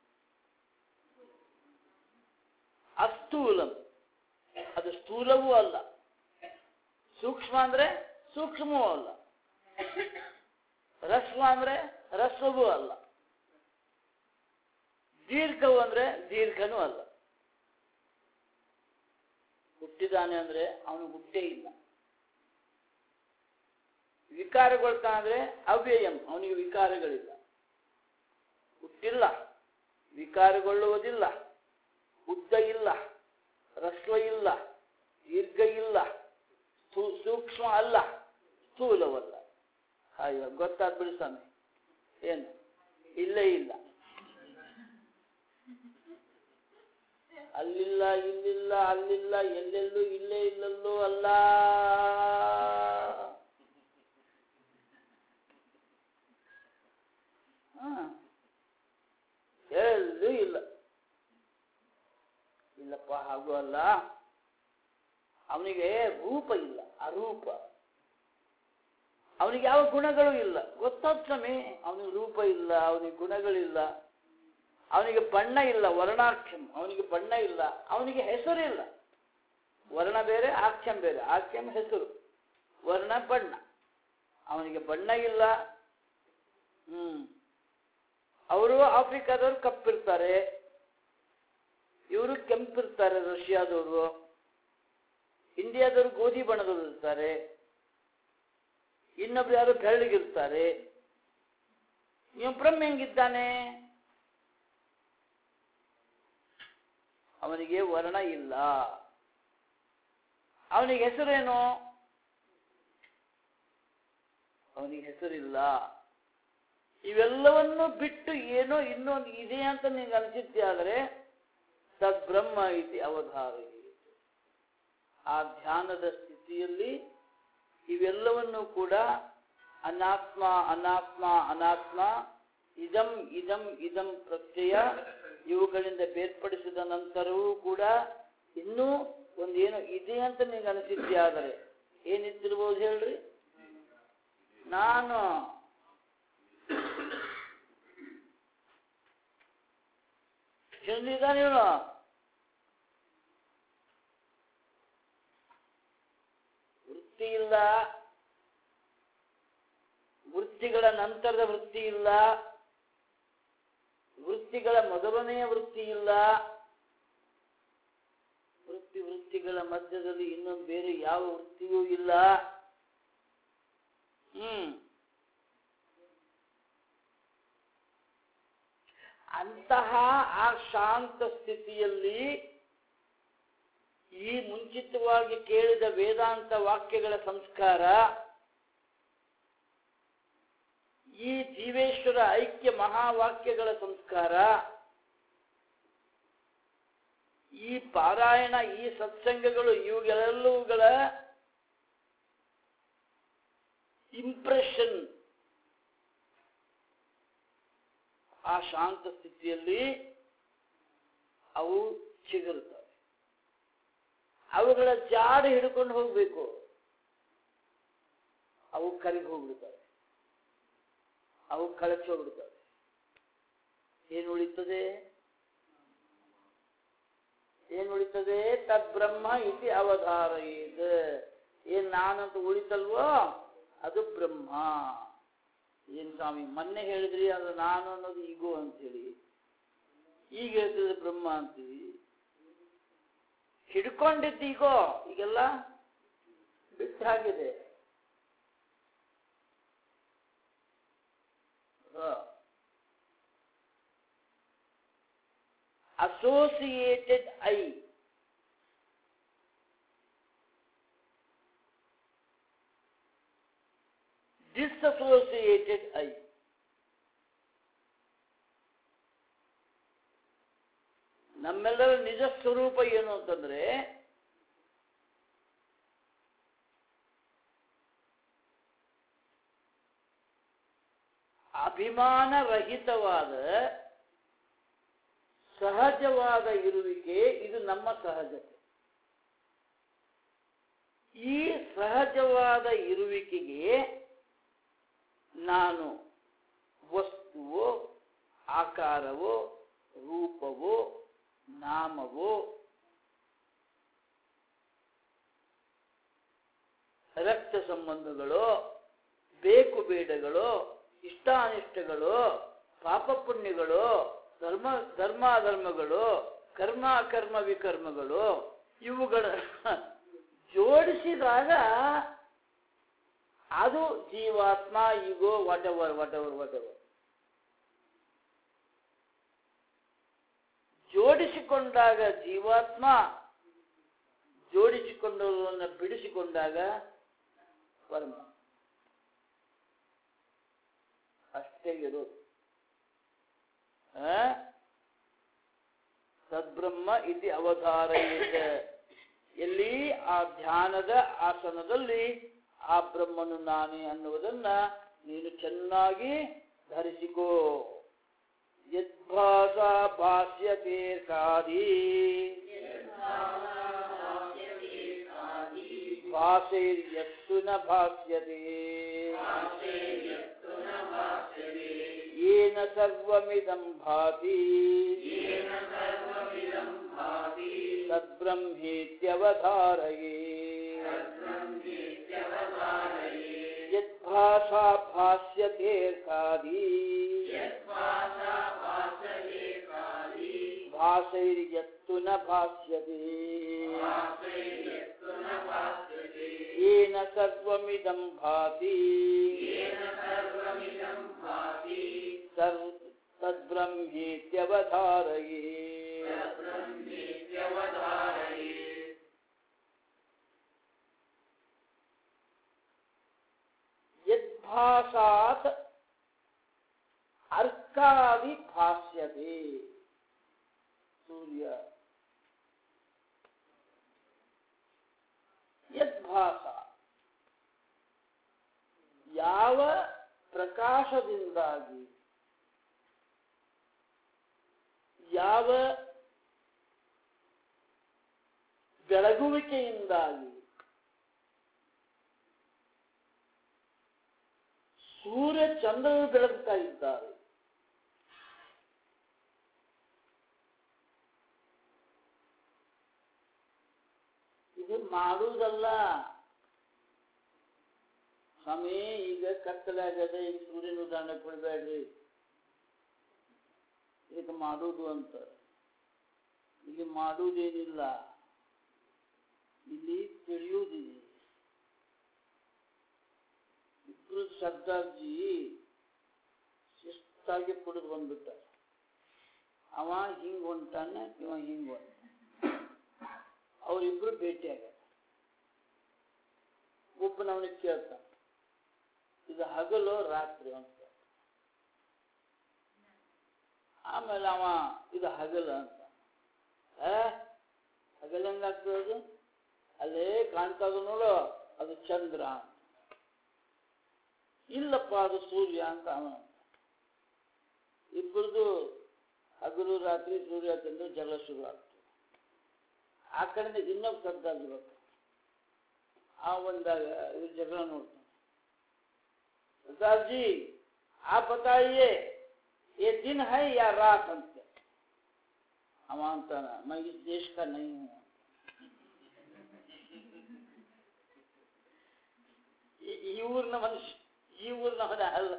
ಅಸ್ಥೂಲಂ ಅದು ಸ್ಥೂಲವೂ ಅಲ್ಲ ಸೂಕ್ಷ್ಮ ಅಂದ್ರೆ ಸೂಕ್ಷ್ಮವೂ ಅಲ್ಲ ರಸ್ವ ಅಂದ್ರೆ ರಸ್ವವೂ ಅಲ್ಲ ದೀರ್ಘವು ಅಂದ್ರೆ ದೀರ್ಘನೂ ಅಲ್ಲ ಹುಟ್ಟಿದಾನೆ ಅಂದ್ರೆ ಅವನು ಹುಟ್ಟೇ ಇಲ್ಲ ವಿಕಾರಗೊಳ್ತಾನೆ ಅವ್ಯಯಂ ಅವನಿಗೆ ವಿಕಾರಗಳಿಲ್ಲ ಹುಟ್ಟಿಲ್ಲ ವಿಕಾರಗೊಳ್ಳುವುದಿಲ್ಲ ಉದ್ದ ಇಲ್ಲ ರಸ್ವ ಇಲ್ಲ ದೀರ್ಘ ಇಲ್ಲ ಸ್ಥೂ- ಸೂಕ್ಷ್ಮ ಅಲ್ಲ ಸ್ಥೂಲವಲ್ಲ ಹಾಗೆ ಗೊತ್ತಾದ್ ಬಿಡಿ ಸ್ವಾಮಿ ಏನು ಇಲ್ಲೇ ಇಲ್ಲ ಅಲ್ಲಿಲ್ಲ ಇಲ್ಲಿಲ್ಲ ಅಲ್ಲಿಲ್ಲ ಎಲ್ಲೆಲ್ಲೂ ಇಲ್ಲೇ ಇಲ್ಲಲ್ಲೂ ಅಲ್ಲ ಹಾ ಎಲ್ಲೂ ಇಲ್ಲ ಇಲ್ಲಪ್ಪ ಹಾಗೂ ಅಲ್ಲ ಅವನಿಗೆ ರೂಪ ಇಲ್ಲ ಅರೂಪ ಅವನಿಗೆ ಯಾವ ಗುಣಗಳು ಇಲ್ಲ ಗೊತ್ತಾದ ಸ್ವಾಮಿ ಅವನಿಗೆ ರೂಪ ಇಲ್ಲ ಅವನಿಗೆ ಗುಣಗಳಿಲ್ಲ ಅವನಿಗೆ ಬಣ್ಣ ಇಲ್ಲ ವರ್ಣಾಖ್ಯಂ ಅವನಿಗೆ ಬಣ್ಣ ಇಲ್ಲ ಅವನಿಗೆ ಹೆಸರಿಲ್ಲ ವರ್ಣ ಬೇರೆ ಆಖ್ಯಂ ಬೇರೆ ಆಖ್ಯಂ ಹೆಸರು ವರ್ಣ ಬಣ್ಣ ಅವನಿಗೆ ಬಣ್ಣ ಇಲ್ಲ ಹ್ಮ್ ಅವರು ಆಫ್ರಿಕಾದವ್ರು ಕಪ್ಪಿರ್ತಾರೆ ಇವರು ಕೆಂಪಿರ್ತಾರೆ ರಷ್ಯಾದವರು ಇಂಡಿಯಾದವರು ಗೋಧಿ ಬಣ್ಣದವರು ಇರ್ತಾರೆ ಇನ್ನೊಬ್ರು ಯಾರು ಬೆಳ್ಳಗಿರ್ತಾರೆ ನೀವು ಬ್ರಹ್ಮ ಹೆಂಗಿದ್ದಾನೆ ಅವನಿಗೆ ವರ್ಣ ಇಲ್ಲ ಅವನಿಗೆ ಹೆಸರೇನು ಅವನಿಗೆ ಹೆಸರಿಲ್ಲ ಇವೆಲ್ಲವನ್ನು ಬಿಟ್ಟು ಏನೋ ಇನ್ನೊಂದು ಇದೆ ಅಂತ ನಿಂಗೆ ಅನಿಸುತ್ತೆ ಆದರೆ ತದ್ಬ್ರಹ್ಮ ಇತಿ ಅವಧಾರಿ ಆ ಧ್ಯಾನದ ಸ್ಥಿತಿಯಲ್ಲಿ ಇವೆಲ್ಲವನ್ನು ಕೂಡ ಅನಾತ್ಮ ಅನಾತ್ಮ ಅನಾತ್ಮ ಇದಂ ಇದಂ ಇದಂ ಪ್ರತ್ಯಯ ಇವುಗಳಿಂದ ಬೇರ್ಪಡಿಸಿದ ನಂತರವೂ ಕೂಡ ಇನ್ನೂ ಒಂದೇನೋ ಇದೆ ಅಂತ ನಿನಗೆ ಅನಿಸಿದ್ದೆ ಆದರೆ ಏನಿದ್ದಿರ್ಬೋದು ಹೇಳ್ರಿ ನಾನು ಚಂದಿದ್ದಾನೆ ಇವನು ವೃತ್ತಿ ಇಲ್ಲ ವೃತ್ತಿಗಳ ನಂತರದ ವೃತ್ತಿ ಇಲ್ಲ ವೃತ್ತಿಗಳ ಮೊದಲನೆಯ ವೃತ್ತಿ ಇಲ್ಲ ವೃತ್ತಿ ವೃತ್ತಿಗಳ ಮಧ್ಯದಲ್ಲಿ ಇನ್ನೊಂದು ಬೇರೆ ಯಾವ ವೃತ್ತಿಯೂ ಇಲ್ಲ ಹ್ಮ್ ಅಂತಹ ಆ ಶಾಂತ ಸ್ಥಿತಿಯಲ್ಲಿ ಈ ಮುಂಚಿತವಾಗಿ ಕೇಳಿದ ವೇದಾಂತ ವಾಕ್ಯಗಳ ಸಂಸ್ಕಾರ ಈ ಜೀವೇಶ್ವರ ಐಕ್ಯ ಮಹಾವಾಕ್ಯಗಳ ಸಂಸ್ಕಾರ ಈ ಪಾರಾಯಣ ಈ ಸತ್ಸಂಗಗಳು ಇವುಗಳೆಲ್ಲವುಗಳ ಇಂಪ್ರೆಷನ್ ಆ ಶಾಂತ ಸ್ಥಿತಿಯಲ್ಲಿ ಅವು ಚಿಗುರುತ್ತವೆ ಅವುಗಳ ಜಾಡು ಹಿಡ್ಕೊಂಡು ಹೋಗ್ಬೇಕು ಅವು ಕರಿಗೆ ಹೋಗ್ಬಿಡ್ತವೆ ಅವು ಕಳಚಿ ಹೋಗ್ಬಿಡ್ತವೆ ಏನು ಉಳಿತದೆ ಏನು ಉಳಿತದೆ ತದ್ಬ್ರಹ್ಮ ಇತಿ ಅವಧಾರಯೇತ್ ಏನ್ ನಾನಂತ ಉಳಿತಲ್ವೋ ಅದು ಬ್ರಹ್ಮ ಏನ್ ಸ್ವಾಮಿ ಮೊನ್ನೆ ಹೇಳಿದ್ರಿ ಅದು ನಾನು ಅನ್ನೋದು ಈಗೋ ಅಂತೇಳಿ ಈಗ ಹೇಳ್ತಿದ್ರೆ ಬ್ರಹ್ಮ ಅಂತೀವಿ ಹಿಡ್ಕೊಂಡಿದ್ದು ಈಗೋ ಈಗೆಲ್ಲ ಬಿಟ್ಟಾಗಿದೆ ಅಸೋಸಿಯೇಟೆಡ್ ಐ ಡಿಸ್ಅಸೋಸಿಯೇಟೆಡ್ ಐ ನಮ್ಮೆಲ್ಲರ ನಿಜ ಸ್ವರೂಪ ಏನು ಅಂತಂದ್ರೆ ಅಭಿಮಾನ ರಹಿತವಾದ ಸಹಜವಾದ ಇರುವಿಕೆ ಇದು ನಮ್ಮ ಸಹಜತೆ ಈ ಸಹಜವಾದ ಇರುವಿಕೆಗೆ ನಾನು ವಸ್ತುವೋ ಆಕಾರವೋ ರೂಪವೋ ನಾಮವೋ ರಕ್ತ ಸಂಬಂಧಗಳು ಬೇಕು ಬೇಡಗಳು ಇಷ್ಟಾನಿಷ್ಟಗಳು ಪಾಪ ಪುಣ್ಯಗಳು ಧರ್ಮ ಧರ್ಮಾಧರ್ಮಗಳು ಕರ್ಮ ಕರ್ಮ ವಿಕರ್ಮಗಳು ಇವುಗಳ ಜೋಡಿಸಿದಾಗ ಅದು ಜೀವಾತ್ಮ ego whatever whatever whatever ಜೋಡಿಸಿಕೊಂಡಾಗ ಜೀವಾತ್ಮ ಜೋಡಿಸಿಕೊಂಡವರನ್ನು ಬಿಡಿಸಿಕೊಂಡಾಗ ಪರಮ ಅಷ್ಟೇ ಇರೋದು ಆ? ಸದ್ಬ್ರಹ್ಮ ಇತಿ ಅವಧಾರಯೇತ ಎಲ್ಲಿ ಆ ಧ್ಯಾನದ ಆಸನದಲ್ಲಿ ಆ ಬ್ರಹ್ಮನು ನಾನೇ ಅನ್ನುವುದನ್ನ ನೀನು ಚೆನ್ನಾಗಿ ಧರಿಸಿಕೋ ಯದ್ಭಾಷಾ ಭಾಷ್ಯತೆ ಕಾದಿ ಭಾಷೆರ್ಯಸ್ತು ನ ಭಾಷ್ಯತೆ येन सर्वमिदं भाति तद्ब्रह्मेत्यवधारये यद्भाषा भाष्यतेऽर्थादि भाषैर्यत्तु न भाष्यते येन सर्वमिदं भाति सर्व तद्ब्रह्मेत्यवधारये यद्भाषात् अर्कादि भाष्यते सूर्य ಯದ್ಭಾಷಾ ಯಾವ ಪ್ರಕಾಶದಿಂದಾಗಿ ಯಾವ ಬೆಳಗುವಿಕೆಯಿಂದಾಗಿ ಸೂರ್ಯ ಚಂದ್ರರು ಬೆಳಗುತ್ತಾ ಇದ್ದಾರೆ ಇದು ಮಾಡುವುದಲ್ಲ ಸ್ವಾಮಿ ಈಗ ಕತ್ತಲೆ ಆಗದೆ ಈಗ ಸೂರ್ಯನ ಉದಾಹರಣೆ ಕೊಡಬೇಡ್ರಿ ಇದಕ್ಕೆ ಮಾಡುವುದು ಅಂತ ಇಲ್ಲಿ ಮಾಡುವುದೇನಿಲ್ಲ ಇಲ್ಲಿ ತಿಳಿಯುವುದಿದೆ ಇಬ್ರು ಸರ್ದಾರ್ಜಿ ಶಿಸ್ತಾಗಿ ಕುಡಿದು ಬಂದ್ಬಿಟ್ಟ ಅವ ಹಿಂಗ್ ಹೊಂಟಾನೆ ಇವ ಹಿಂಗ್ ಹೊಂಟ ಅವರಿಬ್ರು ಭೇಟಿಯಾಗ ಒಬ್ಬನವನಿಗೆ ಕೇಳ್ತಾನೆ ಇದು ಹಗಲು ರಾತ್ರಿ ಅಂತ ಆಮೇಲೆ ಅವ ಇದು ಹಗಲ ಅಂತ ಆ ಹಗಲ ಹೆಂಗಾಗ್ತದೆ ಅದು ಅಲ್ಲೇ ಕಾಣ್ತದ ನೋಡು ಅದು ಚಂದ್ರ ಅಂತ ಇಲ್ಲಪ್ಪ ಅದು ಸೂರ್ಯ ಅಂತ ಅವನ ಇಬ್ಬರದು ಹಗಲು ರಾತ್ರಿ ಸೂರ್ಯ ಚಂದ್ರ ಜಗಳ ಶುರು ಆಗ್ತದೆ ಆ ಕಡೆಯಿಂದ ಇನ್ನೊಬ್ಬ ಸದ್ದಾಗಿರ್ಬೇಕು ಆ ಒಂದಾಗ ಇವ್ರು ಜಗಳ ನೋಡ್ತಾನೆ सरदार जी आप बताइए ये दिन है या रात अंत हम मानता ना मैं इस देश का नहीं हूँ ಈ- ಈ ಊರಿನ ಮನುಷ್ಯ ಈ ಊರಿನವನ ಅಲ್ಲ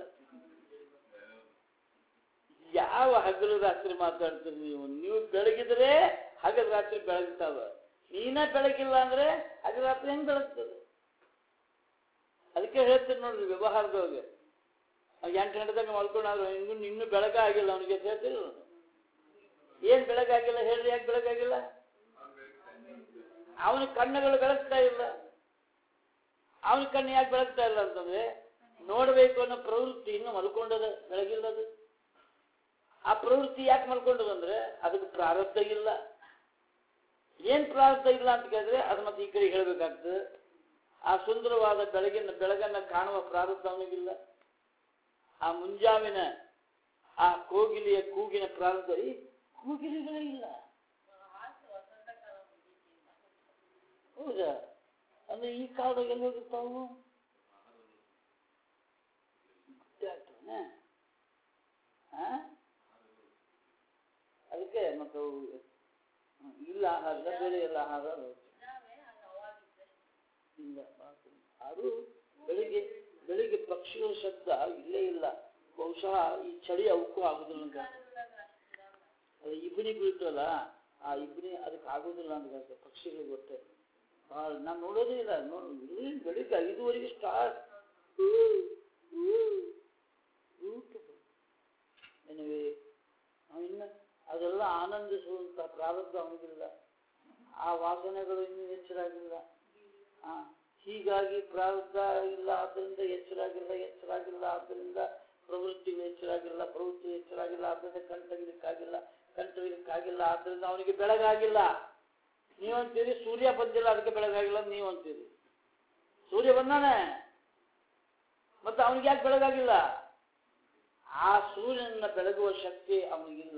ಯಾವ ಹಗಲು ರಾತ್ರಿ ಮಾತಾಡ್ತೀರಿ ನೀವು ನೀವು ಬೆಳಗಿದ್ರೆ ಹಗಲು ರಾತ್ರಿ ಬೆಳಗ್ತಾವ ನೀನ ಬೆಳಗಿಲ್ಲ ಅಂದ್ರೆ ಹಗಲು ರಾತ್ರಿ ಹೆಂಗ್ ಬೆಳಗ್ತದೆ ಅದಕ್ಕೆ ಹೇಳ್ತೀನಿ ನೋಡ್ರಿ ವ್ಯವಹಾರದೊಳಗೆ ಅವ್ ಎಂಟು ಗಂಟೆದಾಗ ಮಲ್ಕೊಂಡಾದ್ರು ಇನ್ನು ಇನ್ನೂ ಬೆಳಗ ಆಗಿಲ್ಲ ಅವನಿಗೆ ಹೇಳ್ತೀರಿ ಏನ್ ಬೆಳಗಾಗಿಲ್ಲ ಹೇಳ್ರಿ ಯಾಕೆ ಬೆಳಗಾಗಿಲ್ಲ ಅವನ ಕಣ್ಣುಗಳು ಬೆಳಗ್ತಾ ಇಲ್ಲ ಅವನ ಕಣ್ಣು ಯಾಕೆ ಬೆಳಗ್ತಾ ಇಲ್ಲ ಅಂತಂದ್ರೆ ನೋಡಬೇಕು ಅನ್ನೋ ಪ್ರವೃತ್ತಿ ಇನ್ನು ಮಲ್ಕೊಂಡದ ಬೆಳಗಿಲ್ಲದು ಆ ಪ್ರವೃತ್ತಿ ಯಾಕೆ ಮಲ್ಕೊಂಡದಂದ್ರೆ ಅದಕ್ಕೆ ಪ್ರಾರಬ್ಧ ಇಲ್ಲ ಏನ್ ಪ್ರಾರಬ್ಧ ಇಲ್ಲ ಅಂತ ಕೇಳಿದ್ರೆ ಅದು ಮತ್ತೆ ಈ ಕಡೆ ಹೇಳ್ಬೇಕಾಗ್ತದೆ ಆ ಸುಂದರವಾದ ಬೆಳಗಿನ ಬೆಳಗನ್ನ ಕಾಣುವ ಪ್ರಾರಬ್ಧ ಅವನಿಗಿಲ್ಲ ಆ ಮುಂಜಾವಿನ ಆ ಕೋಗಿಲೆಯ ಕೂಗಿನ ಪ್ರಾರಬ್ಧ ಈ ಕೂಗಿಲೆಗಳೇ ಇಲ್ಲ ಹೌದಾ ಅಂದ್ರೆ ಈ ಕಾಲದಾಗ ಎಲ್ಲಿ ಹೋಗಿರ್ತಾವು ಗೊತ್ತಾಗ್ತದೇನ? ಆ? ಅದಕ್ಕೆ ಮತ್ತು ಅವು, ಹ್ಮ್, ಇಲ್ಲ ಆಹಾರ ಇಲ್ಲ, ಬೇರೆ ಎಲ್ಲ ಆಹಾರ ಅದು. ಇಲ್ಲ ಮಾತು. ಅದು ಬೆಳಿಗ್ಗೆ ಬೆಳಿಗ್ಗೆ ಪಕ್ಷಿಗಳ ಶಬ್ದ ಇಲ್ಲೇ ಇಲ್ಲ ಬಹುಶಃ ಈ ಚಳಿ ಅವಕ್ಕೂ ಆಗುದಿಲ್ಲ ಅಂತ ಅದು ಇಬ್ಬನಿ ಬೀಳ್ತಲ್ಲ ಆ ಇಬ್ಬನಿ ಅದಕ್ಕೆ ಆಗೋದಿಲ್ಲ ಅಂತ ಪಕ್ಷಿಗಳಿಗೆ ಗೊತ್ತೇ ಭಾಳ ನಾನು ನೋಡೋದೇ ಇಲ್ಲ ನೋಡಿ ಬೆಳಿಗ್ಗೆ ಐದುವರೆಗೆ ಸ್ಟಾರ್ಟ್ ಎನಿವೆ ಇನ್ನು ಅದೆಲ್ಲ ಆನಂದಿಸುವಂತ ಪ್ರಾರಬ್ಧ ಅವನಿಗಿಲ್ಲ ಆ ವಾಸನೆಗಳು ಇನ್ನೂ ಎಚ್ಚರಾಗಿಲ್ಲ ಆ, ಹೀಗಾಗಿ ಪ್ರಾರಬ್ಧ ಇಲ್ಲ ಆದ್ದರಿಂದ ಎಚ್ಚರಾಗಿಲ್ಲ ಎಚ್ಚರಾಗಿಲ್ಲ ಆದ್ದರಿಂದ ಪ್ರವೃತ್ತಿಗಳು ಎಚ್ಚರಾಗಿಲ್ಲ ಪ್ರವೃತ್ತಿ ಎಚ್ಚರಾಗಿಲ್ಲ ಆದ್ದರಿಂದ ಕಣ್ತಗಿಲಿಕ್ಕಾಗಿಲ್ಲ ಕಣ್ತಗಿಲಿಕ್ಕಾಗಿಲ್ಲ ಆದ್ದರಿಂದ ಅವನಿಗೆ ಬೆಳಗಾಗಿಲ್ಲ ನೀವಂತೀರಿ ಸೂರ್ಯ ಬಂದಿಲ್ಲ ಅದಕ್ಕೆ ಬೆಳಗಾಗಿಲ್ಲ ಅಂತ ನೀವಂತೀರಿ ಸೂರ್ಯ ಬಂದಾನೆ ಮತ್ತೆ ಅವನಿಗೆ ಯಾಕೆ ಬೆಳಗಾಗಿಲ್ಲ ಆ ಸೂರ್ಯನ ಬೆಳಗುವ ಶಕ್ತಿ ಅವನಿಗಿಲ್ಲ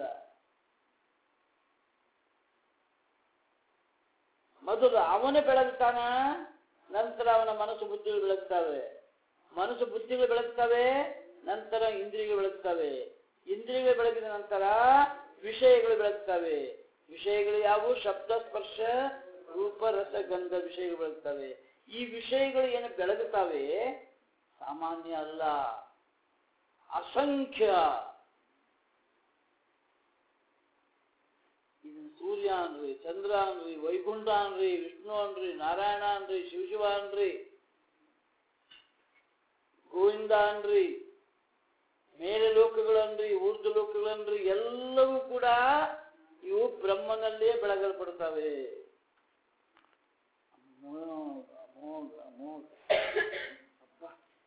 ಮೊದಲು ಅವನೇ ಬೆಳಗ್ತಾನ ನಂತರ ಅವನ ಮನಸ್ಸು ಬುದ್ಧಿಗಳು ಬೆಳಗ್ತವೆ ಮನಸ್ಸು ಬುದ್ಧಿಗಳು ಬೆಳಗ್ತವೆ ನಂತರ ಇಂದ್ರಿಯಗಳು ಬೆಳಗ್ತವೆ ಇಂದ್ರಿಯಗಳು ಬೆಳಗಿದ ನಂತರ ವಿಷಯಗಳು ಬೆಳಗ್ತವೆ ವಿಷಯಗಳು ಯಾವುವು ಶಬ್ದ ಸ್ಪರ್ಶ ರೂಪ ರಸ ಗಂಧ ವಿಷಯಗಳು ಬೆಳಗ್ತವೆ ಈ ವಿಷಯಗಳು ಏನು ಬೆಳಗುತ್ತವೆ ಸಾಮಾನ್ಯ ಅಲ್ಲ ಅಸಂಖ್ಯ ಇದನ್ನ ಸೂರ್ಯ ಅನ್ರಿ ಚಂದ್ರ ಅನ್ರಿ ವೈಕುಂಠ ಅನ್ರಿ ವಿಷ್ಣು ಅನ್ರಿ ನಾರಾಯಣ ಅನ್ರಿ ಶಿವಶಿವ ಅನ್ರಿ ಗೋವಿಂದ ಅನ್ರಿ ಮೇಲೆ ಲೋಕಗಳನ್ರಿ ಊರ್ಧ್ವ ಲೋಕಗಳನ್ರಿ ಎಲ್ಲವೂ ಕೂಡ ಇವು ಬ್ರಹ್ಮನಲ್ಲೇ ಬೆಳಗಲ್ಪಡ್ತವೆ ಅಮೋಘ ಅಮೋಘ ಅಮೋಘ ಅಪ್ಪ.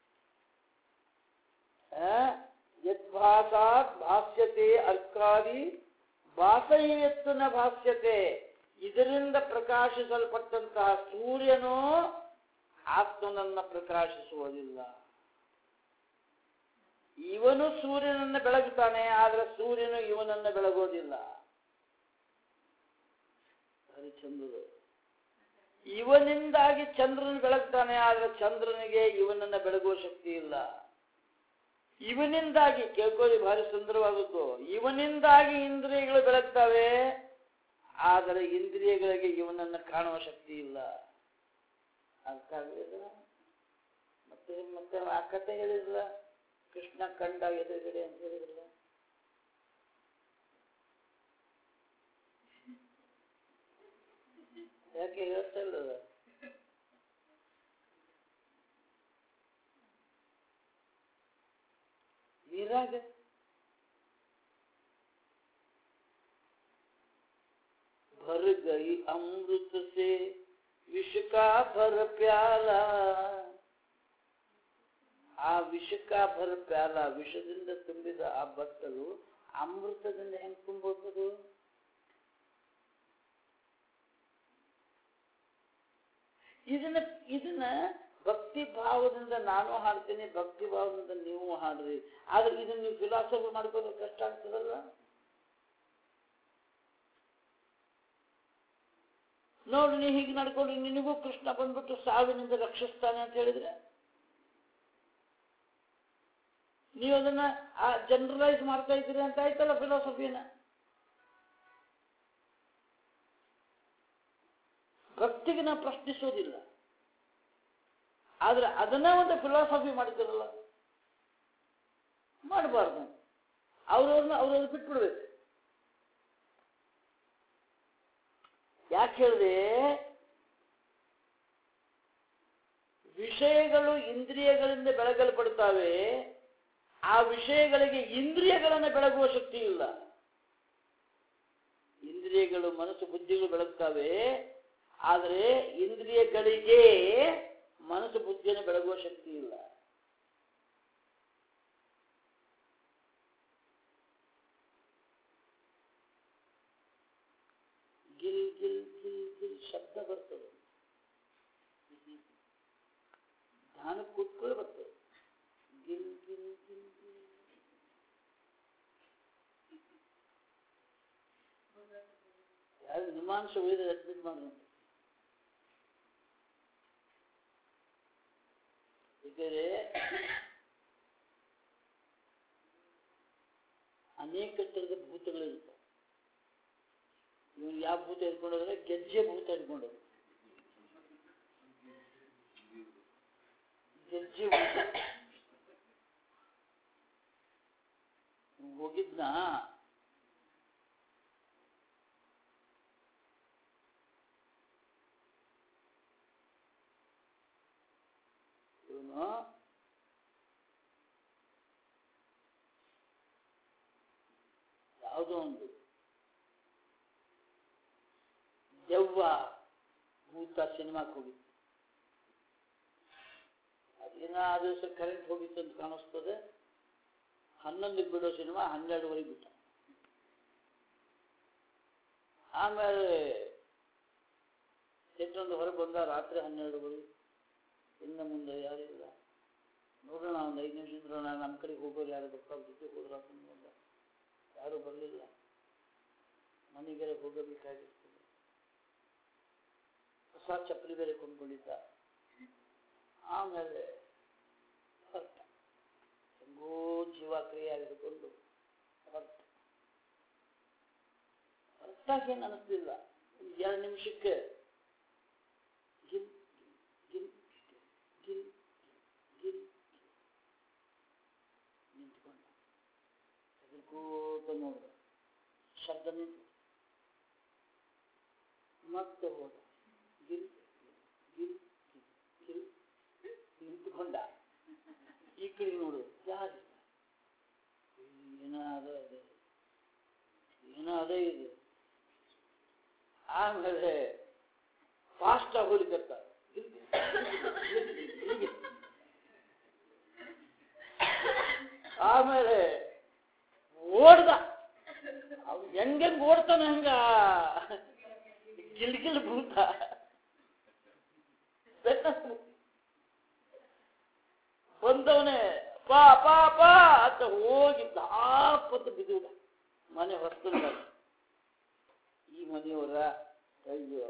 ಆ, ಯದ್ಭಾಸಾತ್ ಭಾಷ್ಯತೆ ಅರ್ಕಾದಿ ಭಾಸಯತ್ತು ನ ಭಾಷ್ಯತೆ ಇದರಿಂದ ಪ್ರಕಾಶಿಸಲ್ಪಟ್ಟಂತಹ ಸೂರ್ಯನು ಆತ್ಮನನ್ನ ಪ್ರಕಾಶಿಸುವುದಿಲ್ಲ ಇವನು ಸೂರ್ಯನನ್ನ ಬೆಳಗುತ್ತಾನೆ ಆದ್ರೆ ಸೂರ್ಯನು ಇವನನ್ನ ಬೆಳಗೋದಿಲ್ಲ ಹರಿಚಂದ್ರರು ಇವನಿಂದಾಗಿ ಚಂದ್ರನ ಬೆಳಗ್ತಾನೆ ಆದ್ರೆ ಚಂದ್ರನಿಗೆ ಇವನನ್ನ ಬೆಳಗುವ ಶಕ್ತಿ ಇಲ್ಲ ಇವನಿಂದಾಗಿ ಕೇಳ್ಕೊಳ್ಳಿ ಭಾರಿ ಸುಂದರವಾದದ್ದು ಇವನಿಂದಾಗಿ ಇಂದ್ರಿಯಗಳು ಬೆಳಗ್ತವೆ ಆದರೆ ಇಂದ್ರಿಯಗಳಿಗೆ ಇವನನ್ನ ಕಾಣುವ ಶಕ್ತಿ ಇಲ್ಲ ಅರ್ಥ ಆಗಲಿಲ್ಲ ಮತ್ತೆ ಮತ್ತೆ ಆ ಕಥೆ ಹೇಳಿದ್ರಲ್ಲ ಕೃಷ್ಣ ಕಂಡ ಎದುರುಗಡೆ ಅಂತ ಹೇಳಿದ್ರಲ್ಲ ಯಾಕೆ ಹೇಳ್ತಾ ಇಲ್ಲದ ನೀರಾಗ भर गई अमृत से विष का भर प्याला ಆ ವಿಷಕ ಭರ ಪ್ಯಾಲ ವಿಷದಿಂದ ತುಂಬಿದ ಆ ಬಟ್ಟಲು ಅಮೃತದಿಂದ ಹೆಂಗ್ ತುಂಬೋದು ಇದನ್ನ ಇದನ್ನ ಭಕ್ತಿ ಭಾವದಿಂದ ನಾನು ಹಾಡ್ತೀನಿ ಭಕ್ತಿ ಭಾವದಿಂದ ನೀವು ಹಾಡ್ರಿ ಆದ್ರೆ ಇದನ್ನ ನೀವು ಫಿಲಾಸಫಿ ಮಾಡ್ಕೋದ್ರೆ ಕಷ್ಟ ಆಗ್ತದಲ್ಲ ನೋಡಿ ನೀವು ಹೀಗೆ ನಡ್ಕೊಂಡು ನಿನಗೂ ಕೃಷ್ಣ ಬಂದ್ಬಿಟ್ಟು ಸಾವಿನಿಂದ ರಕ್ಷಿಸ್ತಾನೆ ಅಂತ ಹೇಳಿದ್ರೆ ನೀವು ಅದನ್ನ ಆ ಜನರಲೈಸ್ ಮಾಡ್ತಾ ಇದ್ದೀರಿ ಅಂತ ಆಯ್ತಲ್ಲ ಫಿಲಾಸಫಿನ ಭಕ್ತಿಗೆ ನಾವು ಪ್ರಶ್ನಿಸೋದಿಲ್ಲ ಆದ್ರೆ ಅದನ್ನ ಒಂದು ಫಿಲಾಸಫಿ ಮಾಡ್ತಿರಲ್ಲ ಮಾಡಬಾರ್ದು ಅವ್ರವ್ರನ್ನ ಅವ್ರವ್ರು ಬಿಟ್ಬಿಡ್ಬೇಕು ಯಾಕೆ ಹೇಳಿದೆ ವಿಷಯಗಳು ಇಂದ್ರಿಯಗಳಿಂದ ಬೆಳಗಲ್ಪಡ್ತಾವೆ ಆ ವಿಷಯಗಳಿಗೆ ಇಂದ್ರಿಯಗಳನ್ನು ಬೆಳಗುವ ಶಕ್ತಿ ಇಲ್ಲ ಇಂದ್ರಿಯಗಳು ಮನಸ್ಸು ಬುದ್ಧಿಗಳು ಬೆಳಗ್ತವೆ ಆದರೆ ಇಂದ್ರಿಯಗಳಿಗೆ ಮನಸ್ಸು ಬುದ್ಧಿಯನ್ನು ಬೆಳಗುವ ಶಕ್ತಿ ಇಲ್ಲ ಗಿಲ್ ಗಿಲ್ ಗಿಲ್ ಗಿಲ್ ಶಬ್ದ ಬರ್ತದೆ ಧ್ಯಾನ ಕೂತ್ಕೊಳ್ಳಿ ಬರ್ತದೆ ಗಿಲ್ ಗಿಲ್ ಗಿಲ್ ಗಿಲ್ ಯಾರು ನಿಮಾಂಶ ವೇದ ಅಡ್ಮಿಟ್ ಮಾಡಿ ಏಕೆಂದರೆ ಅನೇಕ ಥರದ ಭೂತಗಳಿರ್ತವೆ ಇವನು ಯಾವ ಭೂತ ಹಿಡ್ಕೊಂಡೋದ್ರೆ ಗೆಜ್ಜೆ ಭೂತ ಹಿಡ್ಕೊಂಡೋದು ಗೆಜ್ಜೆ ಭೂತ ಹೋಗಿದ್ನ ಇವನು ಯಾವುದೋ ಒಂದು ದೆವ್ವ ಭೂತ ಸಿನಿಮಾಕ್ಕೆ ಹೋಗಿತ್ತು ಅದೇನ ಆ ದಿವಸ ಕರೆಂಟ್ ಹೋಗಿತ್ತು ಅಂತ ಕಾಣಿಸ್ತದೆ ಹನ್ನೊಂದಕ್ಕೆ ಬಿಡೋ ಸಿನಿಮಾ ಹನ್ನೆರಡುವರೆಗೆ ಬಿಟ್ಟ ಆಮೇಲೆ ಥಿಯೇಟ್ರಿಂದ ಹೊರಗೆ ಬಂದ ರಾತ್ರಿ ಹನ್ನೆರಡುವರೆಗೆ ಇನ್ನು ಮುಂದೆ ಯಾರಿಲ್ಲ ನೋಡೋಣ ಒಂದು ಐದು ನಿಮಿಷ ಇದ್ರೋಣ ನಮ್ಮ ಕಡೆಗೆ ಹೋಗೋರು ಯಾರು ಬರ್ತಾರೆ ಜೊತೆ ಹೋದ್ರ ಬಂದ ಯಾರೂ ಬರಲಿಲ್ಲ ಮನೆಗೆ ಹೋಗಬೇಕಾಗಿರ್ತದೆ ಹೊಸ ಚಪ್ಪಲಿ ಬೇರೆ ಕೊಂಡ್ಕೊಂಡಿದ್ದ ಆಮೇಲೆ ಹೊರಟ ಹೆಂಗೋ ಜೀವ ಕ್ರಿಯೆ ಹಿಡ್ಕೊಂಡು ಹೊರಟ ಹೊರಟಾಗ ಏನು ಅನಿಸ್ಲಿಲ್ಲ ಒಂದು ಎರಡು ನಿಮಿಷಕ್ಕೆ ಗಿಲ್ ಗಿಲ್ ಗಿಲ್ ಗಿಲ್ ನಿಂತ್ಕೊಂಡ ಹೆದರ್ಕೋತ ನೋಡಿದ ಶಬ್ದ ನಿಂತು ಮತ್ತೆ ಹೋದ ಗಿಲ್ ಗಿಲ್ ಗಿಲ್ ನಿಂತ್ಕೊಂಡ ಈ ಕಡೆ ನೋಡು ಯಾರು ಏನೋ ಅದ ಇದೆ ಏನೋ ಅದೇ ಇದೆ ಆಮೇಲೆ ಫಾಸ್ಟ್ ಆಗಿ ಹೋಗ್ಲಿಕ್ಕತ್ತ ಆಮೇಲೆ ಓಡ್ದ ಅವ್ ಹೆಂಗೆಂಗ್ ಓಡ್ತಾನೆ ಹಂಗ ಗಿಲ್ ಗಿಲ್ ಭೂತ ಬಂದವನೇ ಪಾ ಪಾ ಪಾ ಅಂತ ಹೋಗಿ ದಾಪತ್ತು ಬಿದ್ದುಡ ಮನೆ ಹೊಸ್ತದ ಈ ಮನೆಯವರ ಅಯ್ಯೋ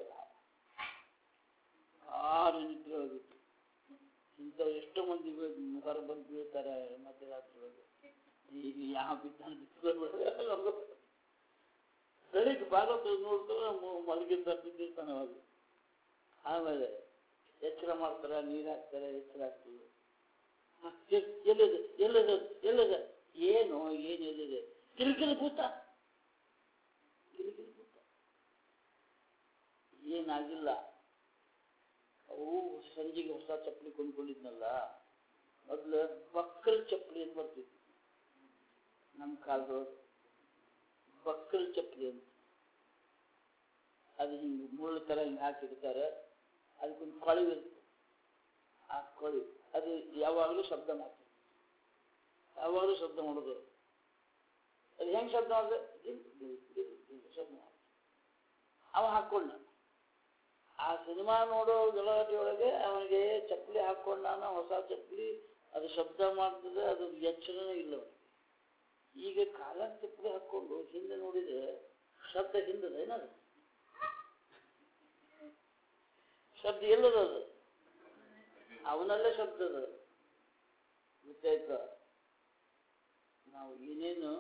ಆರು ನಿದ್ರೆ ಹೋಗಿತ್ತು ಇಂಥ ಎಷ್ಟೋ ಮಂದಿ ಹೊರ ಬಂದು ಬೀಳ್ತಾರೆ ಮಧ್ಯರಾತ್ರಿ ಒಳಗೆ ಈಗ ಯಾವ ಬಿದ್ದಾನ ಬಿದ್ದು ಬೆಳಿಗ್ಗೆ ಬಾಲ ನೋಡ್ತಾರೆ ಮಲಗಿದ್ದ ಬಿದ್ದಿರ್ತಾನೆ ಅವಾಗ ಆಮೇಲೆ ಎಚ್ಚರ ಮಾಡ್ತಾರೆ ನೀರು ಹಾಕ್ತಾರೆ ಎಚ್ಚರ ಆಗ್ತದೆ ಹ, ಎಲ್- ಎಲ್ಲಿದೆ ಎಲ್ಲಿದೆ ಎಲ್ಲಿದೆ ಏನು ಏನು ಎಲ್ಲಿದೆ ಕಿರಿಕಿರಿ ಭೂತ ಕಿರಿಕಿರಿ ಭೂತ ಏನಾಗಿಲ್ಲ ಅವು ಸಂಜೆಗೆ ಹೊಸ ಚಪ್ಪಲಿ ಕೊಂಡ್ಕೊಂಡಿದ್ನಲ್ಲ ಮೊದ್ಲು ಬಕ್ಕಲ್ ಚಪ್ಪಲಿ ಅಂತ ಬರ್ತಿತ್ತು ನಮ್ಮ ಕಾಲದೊಳಗೆ ಬಕ್ಕಲ್ ಚಪ್ಪಲಿ ಅಂತ ಅದು ಹಿಂಗೆ ಮುಳ್ಳು ಥರ ಹಿಂಗೆ ಹಾಕಿರ್ತಾರೆ ಅದಕ್ಕೊಂದು ಕೊಳವೆ ಇರುತ್ತೆ ಆ ಕೊಳಿ ಅದು ಯಾವಾಗಲೂ ಶಬ್ದ ಮಾಡ್ತದೆ ಯಾವಾಗಲೂ ಶಬ್ದ ಮಾಡೋದು ಅದು ಹೆಂಗೆ ಶಬ್ದ ಮಾಡಿದ್ರೆ ಗಿಲ್ ಗಿಲ್ ಗಿಲ್ ಗಿಲ್ ಶಬ್ದ ಮಾಡ್ತದೆ ಅವ ಹಾಕ್ಕೊಂಡ ಆ ಸಿನಿಮಾ ನೋಡೋ ಗಲಾಟೆ ಒಳಗೆ ಅವನಿಗೆ ಚಪ್ಪಲಿ ಹಾಕ್ಕೊಂಡಾನ ಹೊಸ ಚಪ್ಪಲಿ ಅದು ಶಬ್ದ ಮಾಡ್ತದೆ ಅದು ಎಚ್ಚರನೇ ಇಲ್ಲ ಅವನಿಗೆ ಈಗ ಕಾಲ ಚಪ್ಪಲಿ ಹಾಕ್ಕೊಂಡು ಹಿಂದೆ ನೋಡಿದ್ರೆ ಶಬ್ದ ಹಿಂದದ ಏನದು ಶಬ್ದ ಎಲ್ಲದ ಅದು ಅವನಲ್ಲೇ ಶಬ್ದ ಅದ ಗೊತ್ತಾಯ್ತಾ ನಾವು ಏನೇನು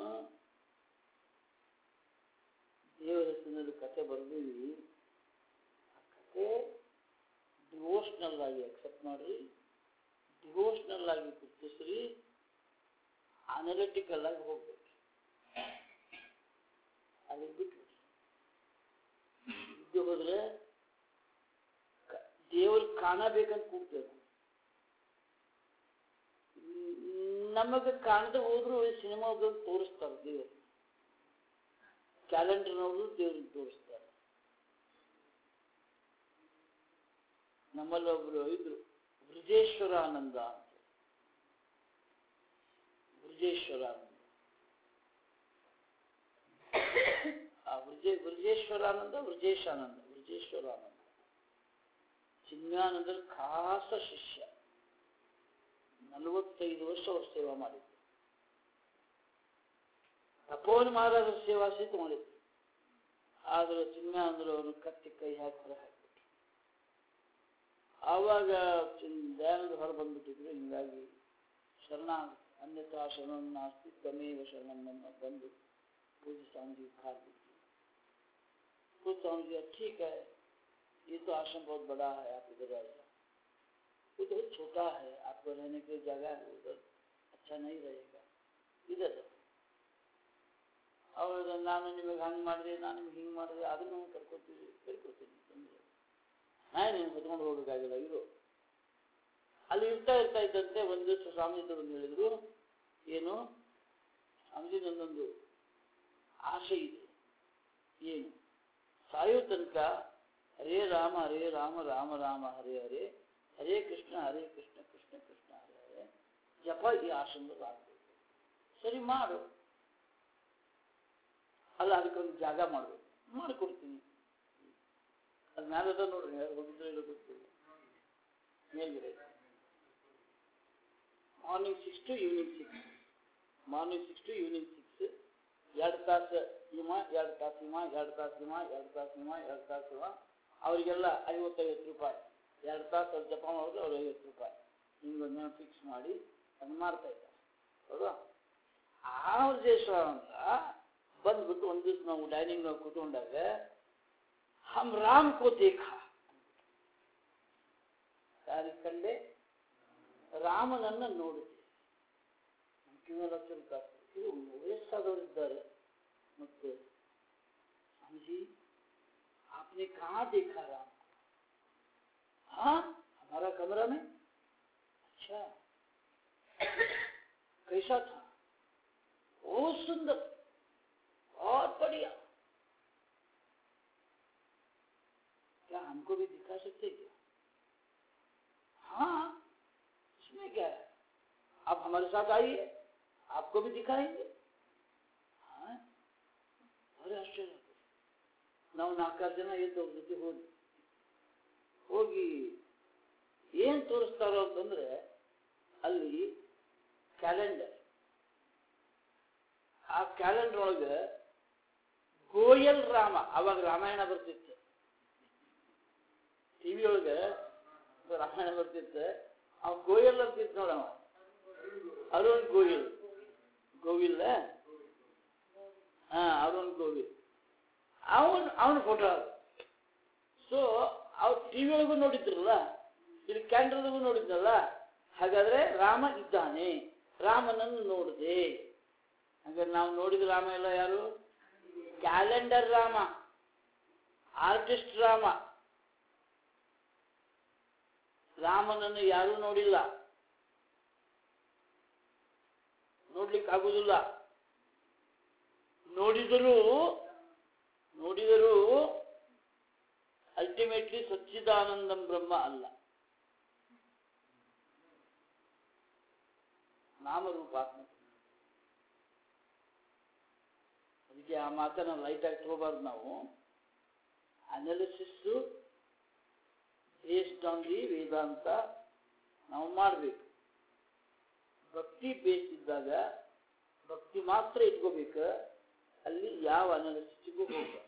ದೇವರ ಹೆಸರಿನಲ್ಲಿ ಕತೆ ಬರೆದೀವಿ ಆ ಕತೆ ಡಿವೋಷ್ನಲ್ ಆಗಿ ಅಕ್ಸೆಪ್ಟ್ ಮಾಡ್ರಿ ಡಿವೋಷ್ನಲ್ ಆಗಿ ಗುರುತಿಸ್ರಿ ಅನಲಿಟಿಕಲ್ ಆಗಿ ಹೋಗ್ಬೇಕು ಅಲ್ಲಿ ಬಿಟ್ಟು ಇದು ಹೋದ್ರೆ ಕ- ದೇವ್ರು ಕಾಣಬೇಕಂತ ಕೂಗ್ತೇವೆ ನಮಗೆ ಕಾಣದೆ ಹೋದ್ರು ಸಿನಿಮಾದಲ್ಲಿ ತೋರಿಸ್ತಾರೆ ದೇವರು ಕ್ಯಾಲೆಂಡರ್ನವರು ದೇವ್ರಿಗೆ ತೋರಿಸ್ತಾರೆ ನಮ್ಮಲ್ಲಿ ಒಬ್ರು ಇದ್ರು ಬ್ರಜೇಶ್ವರಾನಂದ ಅಂತ ಬ್ರಜೇಶ್ವರಾನಂದ ಆ ಬ್ರಜೇ ಬ್ರಜೇಶ್ವರಾನಂದ ಬ್ರಜೇಶಾನಂದ ಬ್ರಜೇಶ್ವರಾನಂದ ಚಿನ್ಮ್ಯಾನಂದರ ಖಾಸ ಶಿಷ್ಯ ನಲವತ್ತೈದು ವರ್ಷ ಅವ್ರು ಸೇವಾ ಮಾಡಿದ್ರು ತಪೋವನ ಮಹಾರಾಜರ ಸೇವಾ ಸಹಿತ ಮಾಡಿದ್ರು ಆದ್ರೆ ಚಿನ್ಮ್ಯಾನಂದರು ಅವರು ಕತ್ತಿ ಕೈ ಹಾಕಿ ಹೊರ ಹಾಕ್ಬಿಟ್ರು ಆವಾಗ ಚಿನ್ ದಯಾನಂದ ಹೊರ ಬಂದ್ಬಿಟ್ಟಿದ್ರು ಹಿಂಗಾಗಿ ಶರಣ ಅನ್ಯಥಾ ಶರಣಂ ನಾಸ್ತಿ ತಮೇವ ಶರಣಂ ನಮ್ಮ ಬಂದು पूज्य स्वामी जी खा दीजिए पूज्य स्वामी जी ठीक है ये तो आश्रम बहुत बड़ा है आप इधर आइए वो तो बहुत छोटा है आपको रहने के लिए जगह है उधर अच्छा नहीं रहेगा इधर रहो ಅವ್ರು ನಾನು ನಿಮಗೆ ಹಂಗೆ ಮಾಡಿದೆ ನಾನು ನಿಮ್ಗೆ ಹಿಂಗೆ ಮಾಡಿದೆ ಅದನ್ನು ಕರ್ಕೊತೀವಿ ಕರ್ಕೊತೀನಿ ತೊಂದರೆ ನಾನು ನೀನು ಹೊತ್ಕೊಂಡು ಹೋಗ್ಬೇಕಾಗಿಲ್ಲ ಇರು ಅಲ್ಲಿ ಇರ್ತಾ ಇರ್ತಾ ಇದ್ದಂತೆ ಒಂದು ದಿವಸ ಸ್ವಾಮೀಜಿ ಬಂದು ಹೇಳಿದ್ರು ಏನು ಸ್ವಾಮೀಜಿ ನನ್ನೊಂದು ಆಸೆ ಇದೆ ಏನು ಸಾಯೋ ತನಕ ಹರೇ ರಾಮ ಹರೇ ರಾಮ ರಾಮ ರಾಮ ಹರೇ ಹರೇ ಹರೇ ಕೃಷ್ಣ ಹರೇ ಕೃಷ್ಣ ಕೃಷ್ಣ ಕೃಷ್ಣ ಹರೇ ಹರೇ ಜಪ ಈ ಆಶ್ರಮದಲ್ಲಿ ಆಗಬೇಕು ಸರಿ ಮಾಡು ಅಲ್ಲ ಅದಕ್ಕೊಂದು ಜಾಗ ಮಾಡಬೇಕು ಮಾಡಿಕೊಡ್ತೀನಿ ಅದು ಮ್ಯಾಲದ ನೋಡ್ರಿ ಯಾರು ಹೋಗಿದ್ರೆ ಇಲ್ಲ ಗೊತ್ತಿಲ್ಲ ಮೇಲ್ಗಡೆ morning six to evening six morning six to evening six ಎರಡು ತಾಸು ಇಮ ಎರಡು ತಾಸು ಇಮ ಎರಡು ತಾಸು ಇಮ ಎರಡು ತಾಸು ಇಮ ಎರಡು ತಾಸು ಇಮ ಅವರಿಗೆಲ್ಲ ಐವತ್ತೈವತ್ತು ರೂಪಾಯಿ ಎರಡು ತಾಸು ಅವ್ರು ಜಪ ಮಾಡಿದ್ರೆ ಅವ್ರು ಐವತ್ತು ರೂಪಾಯಿ ಹಿಂಗೊಂದು ಫಿಕ್ಸ್ ಮಾಡಿ ಅದನ್ನ ಮಾಡ್ತಾ ಇದ್ದಾರೆ ಹೌದಾ ಆ ಉದ್ದೇಶ್ವರ ಅಂತ ಬಂದ್ಬಿಟ್ಟು ಒಂದು ದಿವಸ ನಾವು ಡೈನಿಂಗ್ ನಾವು ಕೂತ್ಕೊಂಡಾಗ ಹಮ್ ರಾಮ್ ಕೋ ದೇಖಾ ಯಾರಿಗೆ ಕಂಡೆ ರಾಮನನ್ನ ನೋಡಿದೆ ಕಿವಿಯ ಲಕ್ಷಣ ಇದು ವಯಸ್ಸಾದವರಿದ್ದಾರೆ ಮತ್ತೆ ಸ್ವಾಮೀಜಿ आपने कहा देखा राम हाँ हमारा कमरा में अच्छा कैसा था बहुत सुंदर बहुत बढ़िया क्या हमको भी दिखा सकते क्या हाँ इसमें क्या है आप हमारे साथ आइए आपको भी दिखाएंगे हाँ अरे आश्चर्य ನಾವು ನಾಲ್ಕಾರು ಜನ ಎದ್ದು ಅವ್ರ ಜೊತೆ ಹೋಗಿ ಹೋಗಿ ಏನ್ ತೋರಿಸ್ತಾರೋ ಅಂತಂದ್ರೆ ಅಲ್ಲಿ ಕ್ಯಾಲೆಂಡರ್ ಆ ಕ್ಯಾಲೆಂಡರ್ ಒಳಗೆ ಗೋಯಲ್ ರಾಮ ಅವಾಗ ರಾಮಾಯಣ ಬರ್ತಿತ್ತು ಟಿವಿ ಒಳಗೆ ರಾಮಾಯಣ ಬರ್ತಿತ್ತು ಅವ ಗೋಯಲ್ ಅಂತಿತ್ತು ನೋಡ ಅವ ಅರುಣ್ ಗೋಯಲ್ ಗೋವಿಲ್ಲ ಹಾ ಅರುಣ್ ಗೋವಿಲ್ ಅವನ್ ಅವನ ಫೋಟೋ ಸೊ ಅವ್ರು ಟಿವಿ ಒಳಗೂ ನೋಡಿದ್ರಲ್ಲ ಇಲ್ಲಿ ಕ್ಯಾಂಡ್ರಲ್ಗೂ ನೋಡಿದ್ನಲ್ಲ ಹಾಗಾದ್ರೆ ರಾಮ ಇದ್ದಾನೆ ರಾಮನನ್ನು ನೋಡಿದೆ ಹಾಗಾದ್ರೆ ನಾವು ನೋಡಿದ ರಾಮ ಎಲ್ಲ ಯಾರು ಕ್ಯಾಲೆಂಡರ್ ರಾಮ ಆರ್ಟಿಸ್ಟ್ ರಾಮ ರಾಮನನ್ನು ಯಾರೂ ನೋಡಿಲ್ಲ ನೋಡ್ಲಿಕ್ಕೆ ಆಗುದಿಲ್ಲ ನೋಡಿದರೂ ನೋಡಿದರೂ ಅಲ್ಟಿಮೇಟ್ಲಿ ಸಚ್ಚಿದಾನಂದಂ ಬ್ರಹ್ಮ ಅಲ್ಲ ನಾಮರೂಪಾತ್ಮ ಅದಕ್ಕೆ ಆ ಮಾತನ್ನ ಲೈಟ್ ಆಗಿ ತಗೋಬಾರ್ದು ನಾವು analysis based on the Vedanta ನಾವು ಮಾಡಬೇಕು ಭಕ್ತಿ ಬೇಸ್ ಇದ್ದಾಗ ಭಕ್ತಿ ಮಾತ್ರ ಇಟ್ಕೋಬೇಕು ಅಲ್ಲಿ ಯಾವ ಅನಾಲಿಸಿಸ್ಗೂ ಹೋಗ್ಬಾರ್ದು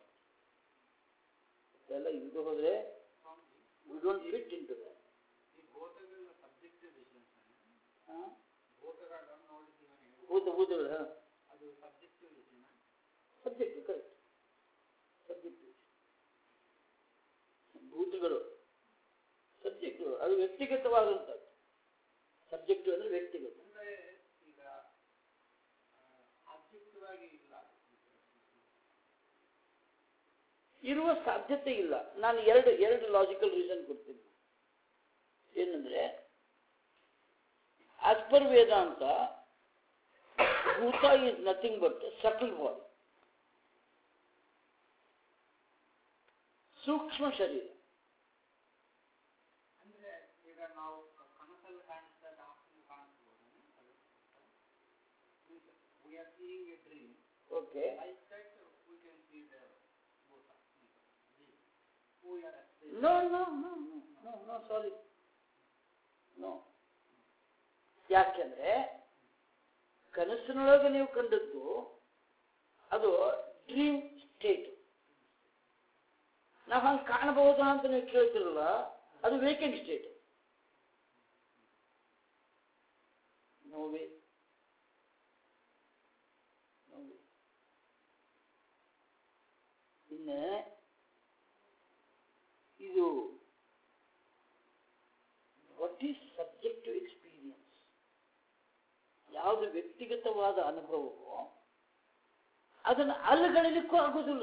ಎಲ್ಲ ಇದು ಹೋದ್ರೆ we don't fit into ಭೂತ ಭೂತಗಳು ಹಾ ಸಬ್ಜೆಕ್ಟ್ ಕರೆಕ್ಟ್ ಸಬ್ಜೆಕ್ಟ್ ಭೂತಗಳು ಸಬ್ಜೆಕ್ಟ್ಗಳು ಅದು ವ್ಯಕ್ತಿಗತವಾದಂಥದ್ದು ಸಬ್ಜೆಕ್ಟ್ ಅಂದ್ರೆ ವ್ಯಕ್ತಿಗತ ಇರುವ ಸಾಧ್ಯತೆ ಇಲ್ಲ ನಾನು ಎರಡು ಎರಡು ಲಾಜಿಕಲ್ ರೀಸನ್ ಕೊಡ್ತೀನಿ ಏನಂದ್ರೆ as per Vedanta bhuta is nothing but subtle body ಸೂಕ್ಷ್ಮ ಶರೀರ ಅಂದ್ರೆ ಈಗ ನಾವು ಕನಸಲ್ಲಿ ಕಾಣಿಸಿದಾಗ ಆಪ್ಷನ್ ಕಾಣಿಸ್ಬೋದು we are seeing a dream okay like that we can see the bhuta who are no no no no no sorry no ಯಾಕೆಂದ್ರೆ ಕನಸಿನೊಳಗೆ ನೀವು ಕಂಡದ್ದು ಅದು ಡ್ರೀಮ್ ಸ್ಟೇಟ್ ನಾವು ಹಂಗೆ ಕಾಣಬಹುದಾ ಅಂತ ನೀವು ಕೇಳ್ತಿರಲ್ಲ ಅದು ವೇಕೆಂಟ್ ಸ್ಟೇಟ್ ನೋವೇ ನೋವೇ ಇನ್ನು ಇದು ವಾಟ್ ಈಸ್ ಸಬ್ಜೆಕ್ಟಿವ್ ಎಕ್ಸ್ಪೀರಿಯನ್ಸ್ ಯಾವುದು ವ್ಯಕ್ತಿಗತವಾದ ಅನುಭವವೋ ಅದನ್ನು ಅಲ್ಲಗಳಿಲಿಕ್ಕೂ ಆಗೋದಿಲ್ಲ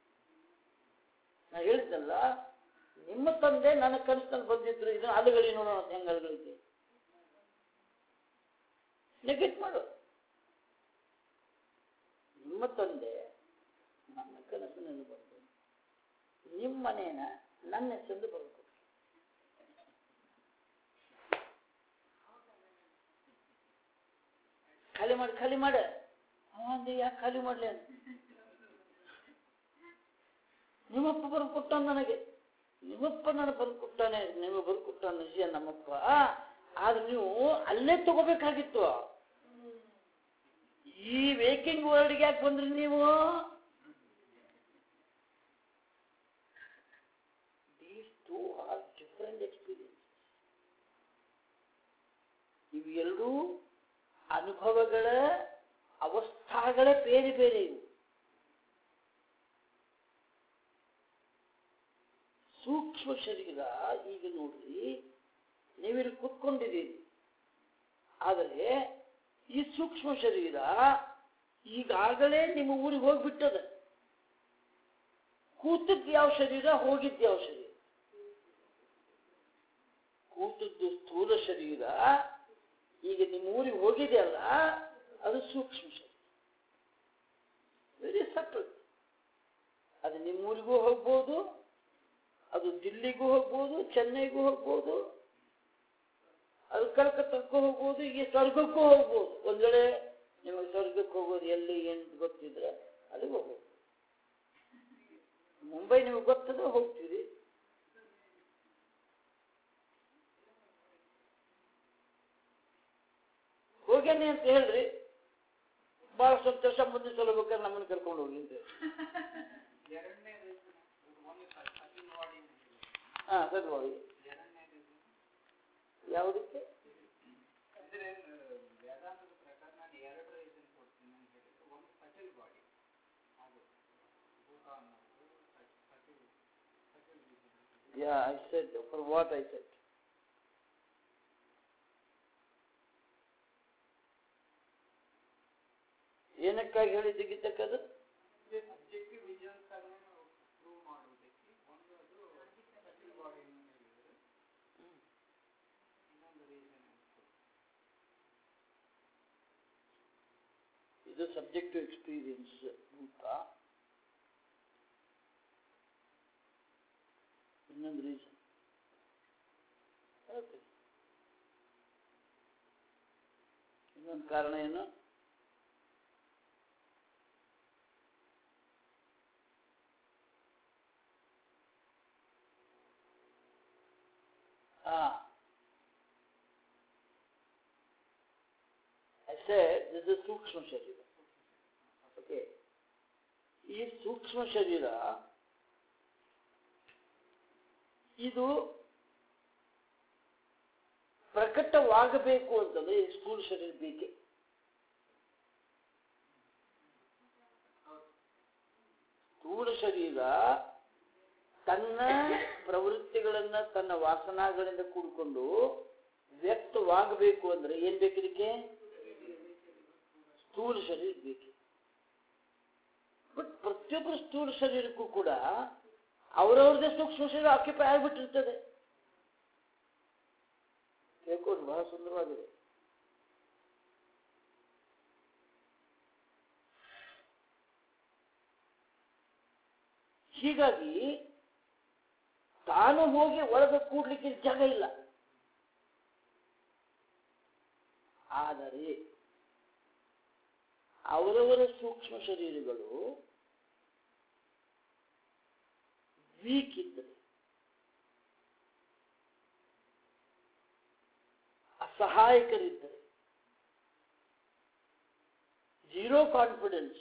ನಾ ಹೇಳಿದ್ದಲ್ಲ ನಿಮ್ಮ ತಂದೆ ನನ್ನ ಕನಸಿನಲ್ಲಿ ಬಂದಿದ್ರು ಇದನ್ನು ಅಲ್ಲಗಳಿ ನೋಡೋಣ ಅಂತ ಹೆಂಗೆ ಅಲ್ಲಗಳಿಗೆ ನೆಗೆಟ್ ಮಾಡು ನಿಮ್ಮ ತಂದೆ ನನ್ನ ಕನಸಿನಲ್ಲಿ ಬಂದು ನಿಮ್ಮ ಮನೇನ ನನ್ನ ಹೆಸರು ಬರಬೇಕು ಖಾಲಿ ಮಾಡಿ ಖಾಲಿ ಮಾಡ ಅವ ಅಂದೆ ಯಾಕೆ ಖಾಲಿ ಮಾಡ್ಲಿ ಅಂತ ನಿಮ್ಮಪ್ಪ ಬರೆದು ಕೊಟ್ಟಾನ ನನಗೆ ನಿಮ್ಮಪ್ಪ ನನಗೆ ಬರೆದು ಕೊಟ್ಟಾನೆ ನಿಮಗೆ ಬರೆದು ಕೊಟ್ಟಾನ ನಿಜ ನಮ್ಮಪ್ಪ ಆದ್ರೆ ನೀವು ಅಲ್ಲೇ ತಗೋಬೇಕಾಗಿತ್ತು ಈ ವೇಕಿಂಗ್ ವರ್ಲ್ಡ್ಗೆ ಯಾಕೆ ಬಂದ್ರಿ ನೀವು these two are different experience ಇವು ಎರಡೂ ಅನುಭವಗಳ ಅವಸ್ಥಾಗಳೇ ಬೇರೆ ಬೇರೆ ಇವು ಸೂಕ್ಷ್ಮ ಶರೀರ ಈಗ ನೋಡ್ರಿ ನೀವಿಲ್ಲಿ ಕುತ್ಕೊಂಡಿದ್ದೀರಿ ಆದರೆ ಈ ಸೂಕ್ಷ್ಮ ಶರೀರ ಈಗಾಗಲೇ ನಿಮ್ಮ ಊರಿಗೆ ಹೋಗ್ಬಿಟ್ಟದ ಕೂತದ್ದು ಯಾವ ಶರೀರ ಹೋಗಿದ್ದು ಯಾವ ಶರೀರ ಕೂತದ್ದು ಸ್ಥೂಲ ಶರೀರ ಈಗ ನಿಮ್ಮ ಊರಿಗೆ ಹೋಗಿದೆಯಲ್ಲ ಅದು ಸೂಕ್ಷ್ಮ ಶರೀರ ವೆರಿ ಸಟಲ್ ಅದು ನಿಮ್ಮೂರಿಗೂ ಹೋಗ್ಬೋದು ಅದು ದಿಲ್ಲಿಗೂ ಹೋಗ್ಬೋದು ಚೆನ್ನೈಗೂ ಹೋಗ್ಬೋದು ಅದು ಕಲ್ಕತ್ತಕ್ಕೂ ಹೋಗ್ಬೋದು ಈ ಸ್ವರ್ಗಕ್ಕೂ ಹೋಗ್ಬೋದು ಒಂದ್ ವೇಳೆ ನಿಮಗೆ ಸ್ವರ್ಗಕ್ಕೆ ಹೋಗೋದು ಎಲ್ಲಿ ಏನು ಗೊತ್ತಿದ್ರೆ ಅಲ್ಲಿಗೆ ಹೋಗ್ಬೋದು ಮುಂಬೈ ನಿಮಗೆ ಗೊತ್ತದ ಹೋಗ್ತೀರಿ ಹೋಗ್ಯಾನೆ ಅಂತ ಹೇಳ್ರಿ ಬಹಳ ಸಂತೋಷ ಮುಂದಿನ ಸಲ ಬೇಕಾದ್ರೆ ನಮ್ಮನ್ನು ಕರ್ಕೊಂಡು ಹೋಗಿ ಅಂತ ಹೇಳಿ. ಎರಡನೇ ಒನ್ ಕಠಿಣವಾಡಿ ಆ, ಹಾ ಸದ್ಭಾವಿ ಯಾವುದಕ್ಕೆ ಅಂದ್ರೆ ವೇದಾಂತದ ಪ್ರಕಾರ ನಾನು ಎರಡು ರೀಸನ್ ಕೊಡ್ತೀನಿ ಅಂತ ಹೇಳಿದ್ರೆ ಒಂದು ಸಟಲ್ ಬಾಡಿ ಅದು ಭೂತ ಅನ್ನೋದು subtle subtle reason yeah I said for what I said ಏನಕ್ಕಾಗಿ ಹೇಳಿದ್ದು ಗೀತಕ್ಕದು ಅಬ್ಜೆಕ್ಟಿವ್ ವಿಜನ್ಸ್ ಅನ್ನು ಪ್ರೂವ್ ಮಾಡುವುದಕ್ಕೆ ಒಂದು ಅದು ಸಟಲ್ ಬಾಡಿಯನ್ನು ಹೇಳಿದರೆ ಇನ್ನೊಂದು ರೀಸನ್ ಇದು ಸಬ್ಜೆಕ್ಟಿವ್ ಎಕ್ಸ್ಪೀರಿಯನ್ಸ್ ಭೂತ ಇನ್ನೊಂದು ರೀಸನ್ ಇನ್ನೊಂದು ಕಾರಣ ಏನು ಹಾ I said this is ಸೂಕ್ಷ್ಮ ಶರೀರ ಓಕೆ ಈ ಸೂಕ್ಷ್ಮ ಶರೀರ ಇದು ಪ್ರಕಟವಾಗಬೇಕು ಅಂತಂದ್ರೆ ಈ ಸ್ಥೂಲ ಶರೀರ ಬೇಕೆ ಸ್ಥೂಲ ಶರೀರ ತನ್ನ ಪ್ರವೃತ್ತಿಗಳನ್ನ ತನ್ನ ವಾಸನಾಗಳಿಂದ ಕೂಡಿಕೊಂಡು ವ್ಯಕ್ತವಾಗಬೇಕು ಅಂದ್ರೆ ಏನ್ ಬೇಕು ಇದಕ್ಕೆ ಸ್ಥೂಲ ಶರೀರ ಬೇಕು ಬಟ್ ಪ್ರತಿಯೊಬ್ಬರು ಸ್ಥೂಲ ಶರೀರಕ್ಕೂ ಕೂಡ ಅವರವ್ರದೇ ಸೂಕ್ಷ್ಮ ಶರೀರ ಆಕ್ಯುಪೈ ಆಗಿಬಿಟ್ಟಿರ್ತದೆ ಕೇಳ್ಕೊಂಡು ಬಹಳ ಸುಂದರವಾಗಿದೆ ಹೀಗಾಗಿ ತಾನು ಹೋಗಿ ಒಳಗೆ ಕೂಡ್ಲಿಕ್ಕೆ ಜಾಗ ಇಲ್ಲ ಆದರೆ ಅವರವರ ಸೂಕ್ಷ್ಮ ಶರೀರಗಳು ವೀಕ್ ಇದ್ದರೆ ಅಸಹಾಯಕರಿದ್ದರೆ ಜೀರೋ ಕಾನ್ಫಿಡೆನ್ಸ್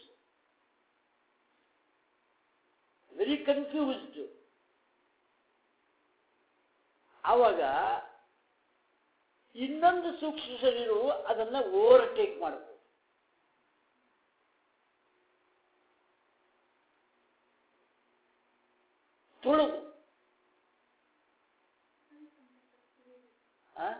ವೆರಿ ಕನ್ಫ್ಯೂಸ್ಡ್ ಆವಾಗ ಇನ್ನೊಂದು ಸೂಕ್ಷ್ಮ ಶರೀರವು ಅದನ್ನ ಓವರ್ಟೇಕ್ ಮಾಡಬಹುದು ತುಳುಗು ಆ?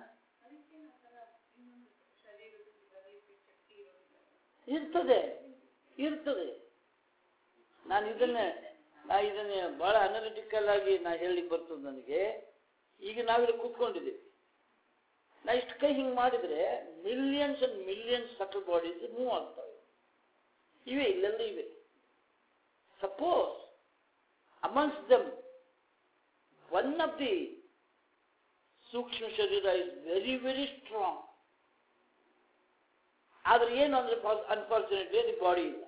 ಇರ್ತದೆ ಇರ್ತದೆ ನಾನು ಇದನ್ನ ನಾ ಇದನ್ನ ಬಹಳ ಅನಲಿಟಿಕಲ್ ಆಗಿ ನಾ ಹೇಳಲಿಕ್ಕೆ ಬರ್ತದೆ ನನಗೆ ಈಗ ನಾವಿಲ್ಲಿ ಕೂತ್ಕೊಂಡಿದ್ದೀವಿ ನಾ ಇಷ್ಟು ಕೈ ಹಿಂಗೆ ಮಾಡಿದ್ರೆ millions and millions subtle bodies move ಆಗ್ತವೆ ಇವೆ ಇಲ್ಲೆಲ್ಲ ಇವೆ suppose amongst them one of the ಸೂಕ್ಷ್ಮ ಶರೀರ ಇಸ್ ವೆರಿ ವೆರಿ ಸ್ಟ್ರಾಂಗ್ ಆದ್ರೆ ಏನು ಅಂದ್ರೆ ಅನ್ಫಾರ್ಚುನೇಟ್ಲಿ ಅದು ಬಾಡಿ ಇಲ್ಲ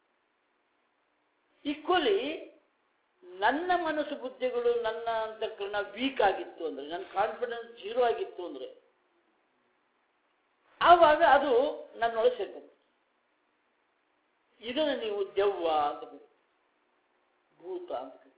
ಈಕ್ವಲಿ ನನ್ನ ಮನಸ್ಸು ಬುದ್ಧಿಗಳು ನನ್ನ ಅಂತಃಕರಣ ವೀಕ್ ಆಗಿತ್ತು ಅಂದ್ರೆ ನನ್ನ ಕಾನ್ಫಿಡೆನ್ಸ್ ಜೀರೋ ಆಗಿತ್ತು ಅಂದ್ರೆ ಆವಾಗ ಅದು ನನ್ನೊಳಗೆ ಸೇರ್ಕೊಂಡು ಇದನ್ನು ನೀವು ದೆವ್ವ ಅಂತ ಕರೀತೀರಿ. ಭೂತ ಅಂತ ಕರೀತೀರಿ.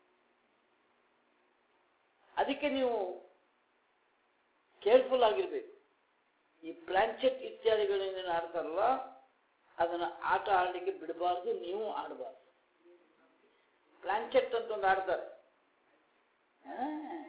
ಅದಕ್ಕೆ ನೀವು ಕೇರ್ಫುಲ್ ಆಗಿರ್ಬೇಕು ಈ ಪ್ಲಾಂಚೆಟ್ ಇತ್ಯಾದಿಗಳೇನೇನು ಆಡ್ತಾರಲ್ಲ ಅದನ್ನ ಆಟ ಆಡಲಿಕ್ಕೆ ಬಿಡಬಾರ್ದು ನೀವು ಆಡಬಾರ್ದು ಪ್ಲಾಂಚೆಟ್ ಅಂತ ಒಂದು ಆಡ್ತಾರೆ ಆ.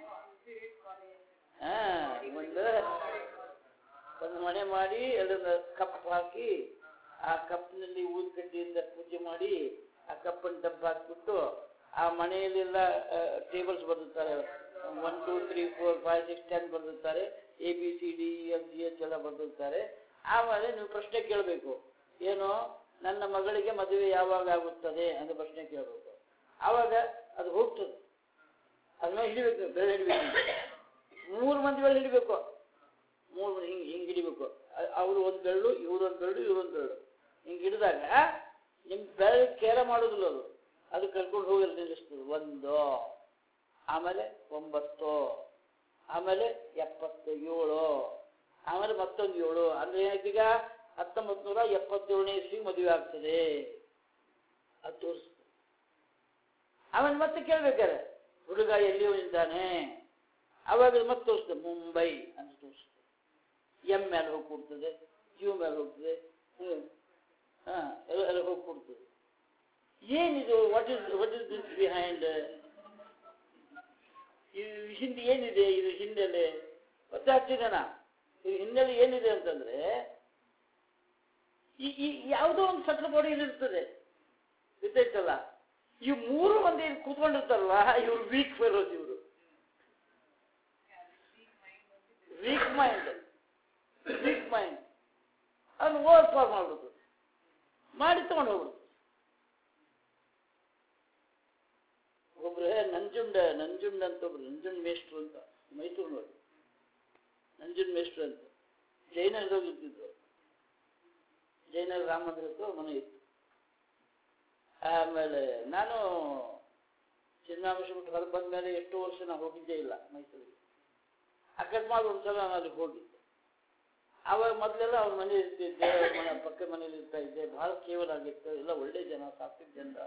ಆ, ಒಂದು ಒಂದು ಮನೆ ಮಾಡಿ ಅದನ್ನ ಕಪ್ ಹಾಕಿ ಆ ಕಪ್ನಲ್ಲಿ ಊದ್ಕಡ್ಡಿಯಿಂದ ಪೂಜೆ ಮಾಡಿ ಆ ಕಪ್ಪನ್ನು ಡಬ್ಬ ಹಾಕ್ಬಿಟ್ಟು ಆ ಮನೆಯಲ್ಲೆಲ್ಲ ಟೇಬಲ್ಸ್ ಬರೆದಿರ್ತಾರೆ one two three four five six ten ಬರೆದಿರ್ತಾರೆ A B C D F G H ಎಲ್ಲ ಬರೆದಿರ್ತಾರೆ ಆಮೇಲೆ ನೀವು ಪ್ರಶ್ನೆ ಕೇಳಬೇಕು ಏನು ನನ್ನ ಮಗಳಿಗೆ ಮದುವೆ ಯಾವಾಗ ಆಗುತ್ತದೆ ಅಂತ ಪ್ರಶ್ನೆ ಕೇಳಬೇಕು ಆವಾಗ ಅದು ಹೋಗ್ತದೆ ಅದನ್ನ ಹಿಡಿಬೇಕು ಬೆಳೆ ಹಿಡಿಬೇಕು ಮೂರು ಮಂದಿ ಬೆಳೆ ಹಿಡಿಬೇಕು ಮೂರು ಮಂದಿ ಹಿಂಗೆ ಹಿಂಗೆ ಹಿಡಿಬೇಕು ಅವರು ಒಂದು ಬೆರಳು ಇವ್ರು ಒಂದು ಬೆರಳು ಇವ್ರು ಒಂದು ಬೆರಳು ಹಿಂಗೆ ಹಿಡಿದಾಗ ನಿಮ್ಮ ಬೆರಳು ಕೇರ ಮಾಡೋದಿಲ್ಲ ಅದು ಅದು ಕರ್ಕೊಂಡು ಹೋಗಿ ಅಲ್ಲಿ ನಿಲ್ಲಿಸ್ತದೆ ಒಂದು ಆಮೇಲೆ ಒಂಬತ್ತು ಆಮೇಲೆ ಎಪ್ಪತ್ತು ಏಳು ಆಮೇಲೆ ಮತ್ತೊಂದು ಏಳು ಅಂದ್ರೆ ಏನಾಯ್ತೀಗ ಹತ್ತೊಂಬತ್ತು ನೂರ ಎಪ್ಪತ್ತೇಳನೇ ಇಸ್ವಿಗೆ ಮದುವೆ ಆಗ್ತದೆ ಅದು ತೋರಿಸ್ತದೆ ಆಮೇಲೆ ಮತ್ತೆ ಕೇಳ್ಬೇಕಾರೆ ಹುಡುಗ ಎಲ್ಲಿಯೂ ಇದ್ದಾನೆ ಅವಾಗ ಮತ್ತೆ ತೋರಿಸ್ತದೆ ಮುಂಬೈ ಅಂತ ತೋರಿಸ್ತದೆ ಎಂ ಮೇಲೆ ಹೋಗಿ ಕೊಡ್ತದೆ ಯು ಮೇಲೆ ಹೋಗ್ತದೆ ಹ್ಮ್. ಹಾ ಎಲ್ಲ ಎಲ್ಲ ಹೋಗಿ ಕೊಡ್ತದೆ ಏನಿದು what is what is this behind ಇದು ಹಿಂದೆ ಏನಿದೆ ಇದು ಹಿನ್ನೆಲೆ ಗೊತ್ತಾಗ್ತಿದೆನ ಇದು ಹಿನ್ನೆಲೆ ಏನಿದೆ ಅಂತಂದ್ರೆ ಈ ಈ ಯಾವುದೋ ಒಂದು ಸಟ್ಲ ಬಾಡಿ ಇರ್ತದೆ ಗೊತ್ತಾಯ್ತಲ್ಲ ಈ ಮೂರು ಮಂದಿ ಇಲ್ಲಿ ಕೂತ್ಕೊಂಡಿರ್ತಾರಲ್ಲ ಇವ್ರು ವೀಕ್ ಫೆಲೋಸ್ ಇವರು ವೀಕ್ ಮೈಂಡ್ ವೀಕ್ ಮೈಂಡ್ ಅದನ್ನು ಓವರ್ ಫಾರ್ ಮಾಡ್ಬಿಡ್ತು ಮಾಡಿ ತಗೊಂಡು ಹೋಗ್ಬಿಡ್ತು ಒಬ್ರು ನಂಜುಂಡ ನಂಜುಂಡ ಅಂತ ಒಬ್ರು ನಂಜುಂಡ್ ಮೇಷ್ಟ್ರು ಅಂತ ಮೈಸೂರು ನೋಡಿ ನಂಜುಂಡ್ ಮೇಷ್ಟ್ರು ಅಂತ ಜೈನರದಾಗ ಇರ್ತಿದ್ರು ಜೈನರ ರಾಮ ಮಂದಿರಕ್ಕೆ ಅವ್ರ ಮನೆ ಇತ್ತು ಆಮೇಲೆ ನಾನು ಚಿನ್ನಾಂಶ ಬಿಟ್ಟು ಹೊರಗೆ ಬಂದ್ಮೇಲೆ ಎಷ್ಟೋ ವರ್ಷ ನಾನು ಹೋಗಿದ್ದೇ ಇಲ್ಲ ಮೈಸೂರಿಗೆ ಅಕಸ್ಮಾತ್ ಒಂದ್ಸಲ ನಾನು ಅಲ್ಲಿ ಹೋಗಿದ್ದೆ ಆವಾಗ ಮೊದಲೆಲ್ಲ ಅವ್ರ ಮನೆ ಇರ್ತಿದ್ದೆ ಅವ್ರ ಮನೆ ಪಕ್ಕ ಮನೇಲಿ ಇರ್ತಾ ಇದ್ದೆ ಬಹಳ ಕೇವಲ ಆಗಿತ್ತು ಎಲ್ಲ ಒಳ್ಳೆ ಜನ ಸಾತ್ವಿಕ ಜನ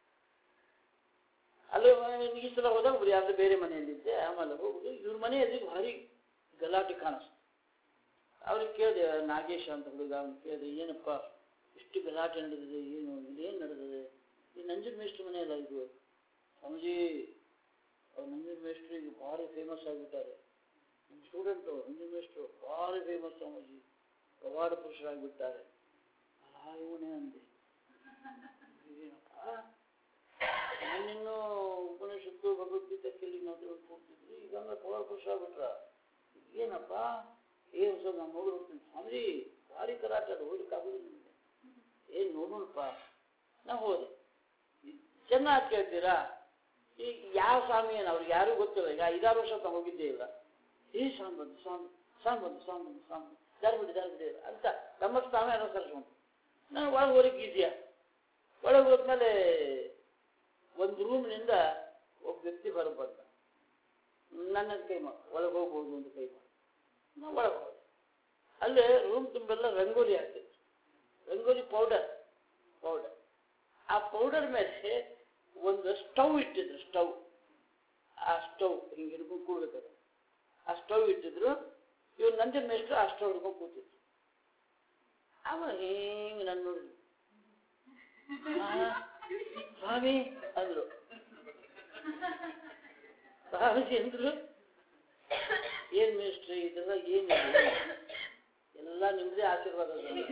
ಅಲ್ಲಿ ಈ ಸಲ ಹೋದಾಗ ಒಬ್ರು ಯಾರ್ದು ಬೇರೆ ಮನೆಯಲ್ಲಿದ್ದೆ ಆಮೇಲೆ ಹೋಗುದು ಇವ್ರ ಮನೆಯಲ್ಲಿ ಭಾರಿ ಗಲಾಟೆ ಕಾಣಿಸ್ತು ಅವ್ರಿಗೆ ಕೇಳಿದೆ ನಾಗೇಶ ಅಂತ ಹುಡುಗ ಅವ್ನು ಕೇಳಿದೆ ಏನಪ್ಪ ಇಷ್ಟು ಗಲಾಟೆ ನಡೆದಿದೆ ಏನು ಇಲ್ಲೇನು ನಡೆದಿದೆ ಈ ನಂಜನ್ ಮೇಷ್ಟ್ರ ಮನೆಯಲ್ಲ ಇದು ಸ್ವಾಮೀಜಿ ಅವ್ರು ನಂಜನ್ ಮೇಷ್ಟ್ರು ಈಗ ಭಾರಿ ಫೇಮಸ್ ಆಗಿಬಿಟ್ಟಾರೆ ನಮ್ಮ ಸ್ಟೂಡೆಂಟು ನಂಜನ್ ಮೇಷ್ಟ್ರು ಭಾರಿ ಫೇಮಸ್ ಸ್ವಾಮೀಜಿ ಪ್ರವಾಡ ಪುರುಷರಾಗಿಬಿಟ್ಟಾರೆ ಅಲ್ಲ ಇವನೇ ಅಂದೆ ಏನಪ್ಪ ನಾನಿನ್ನೂ ಉಪನಿಷತ್ತು ಭಗವದ್ಗೀತೆ ಕೇಳಿ ನಾವು ಕೊಡ್ತಿದ್ವಿ ಈಗ ಅಂದ್ರೆ ಪ್ರವಾಡ ಪುರುಷ ಆಗ್ಬಿಟ್ರ ಏನಪ್ಪ ಏನು ಸರ್ ನಾನು ನೋಡಿ ಹೋಗ್ತೀನಿ ಸ್ವಾಮಿ ಭಾರಿ ಕರಾಟ ಅದು ಹೋಗ್ಲಿಕ್ಕೆ ಆಗುದಿಲ್ಲ ನಿಮ್ಗೆ ಏನು ನೋಡೋಣಪ್ಪ ನಾ ಹೋದೆ ಚೆನ್ನಾಗಿ ಕೇಳ್ತೀರಾ ಈಗ ಯಾವ ಸ್ವಾಮಿ ಏನು ಅವ್ರಿಗೆ ಯಾರಿಗೂ ಗೊತ್ತಿಲ್ಲ ಈಗ ಐದಾರು ವರ್ಷ ನಾವು ಹೋಗಿದ್ದೇ ಇಲ್ಲ ಈ ಸ್ವಾಮಿ ಬಂದು ಸ್ವಾಮಿ ಸ್ವಾಮಿ ಬಂದು ಸ್ವಾಮಿ ಬಂದು ಸ್ವಾಮಿ ದಾರಿ ಬಿಡಿ ದಾರಿ ಬಿಡಿ ಅಂತ ತಮ್ಮ ಸ್ವಾಮಿ ಅನುಸರಿಸ್ಕೊಂಡು ನಾನು ಒಳಗೆ ಹೋಗಿ ಇದೆಯಾ ಒಳಗೆ ಹೋದ್ಮೇಲೆ ಒಂದು ರೂಮ್ನಿಂದ ಒಬ್ಬ ವ್ಯಕ್ತಿ ಹೊರಗೆ ಬಂದ ನನ್ನ ಕೈ ಮಾಡಿ ಒಳಗೆ ಹೋಗ್ಬೋದು ಅಂತ ಕೈ ಮಾಡಿ ನಾವು ಒಳಗೆ ಹೋದೆ ಅಲ್ಲೇ ರೂಮ್ ತುಂಬೆಲ್ಲ ರಂಗೋಲಿ ಹಾಕ್ತಿತ್ತು ರಂಗೋಲಿ ಪೌಡರ್ ಪೌಡರ್ ಆ ಪೌಡರ್ ಮೇಲೆ ಒಂದು ಸ್ಟವ್ ಇಟ್ಟಿದ್ರು ಸ್ಟವ್ ಆ ಸ್ಟವ್ ಹಿಂಗೆ ಹಿಡ್ಕೊಂಡು ಕೂಡ್ಬೇಕಾದ್ರೆ ಆ ಸ್ಟವ್ ಇಟ್ಟಿದ್ರು ಇವ್ರು ನಂದಿನ ಮೇಷ್ಟ್ರು ಆ ಸ್ಟವ್ ಹಿಡ್ಕೊಂಡು ಕೂತಿದ್ರು ಅವ ಹಿಂಗೆ ನನ್ನ ನೋಡಿದ್ರು ಆ, ಸ್ವಾಮಿ ಅಂದ್ರು ಸ್ವಾಮೀಜಿ ಅಂದ್ರು ಏನ್ ಮೇಷ್ಟ್ರಿ ಇದೆಲ್ಲ ಏನಿದೆ ಎಲ್ಲ ನಿಮ್ದೇ ಆಶೀರ್ವಾದ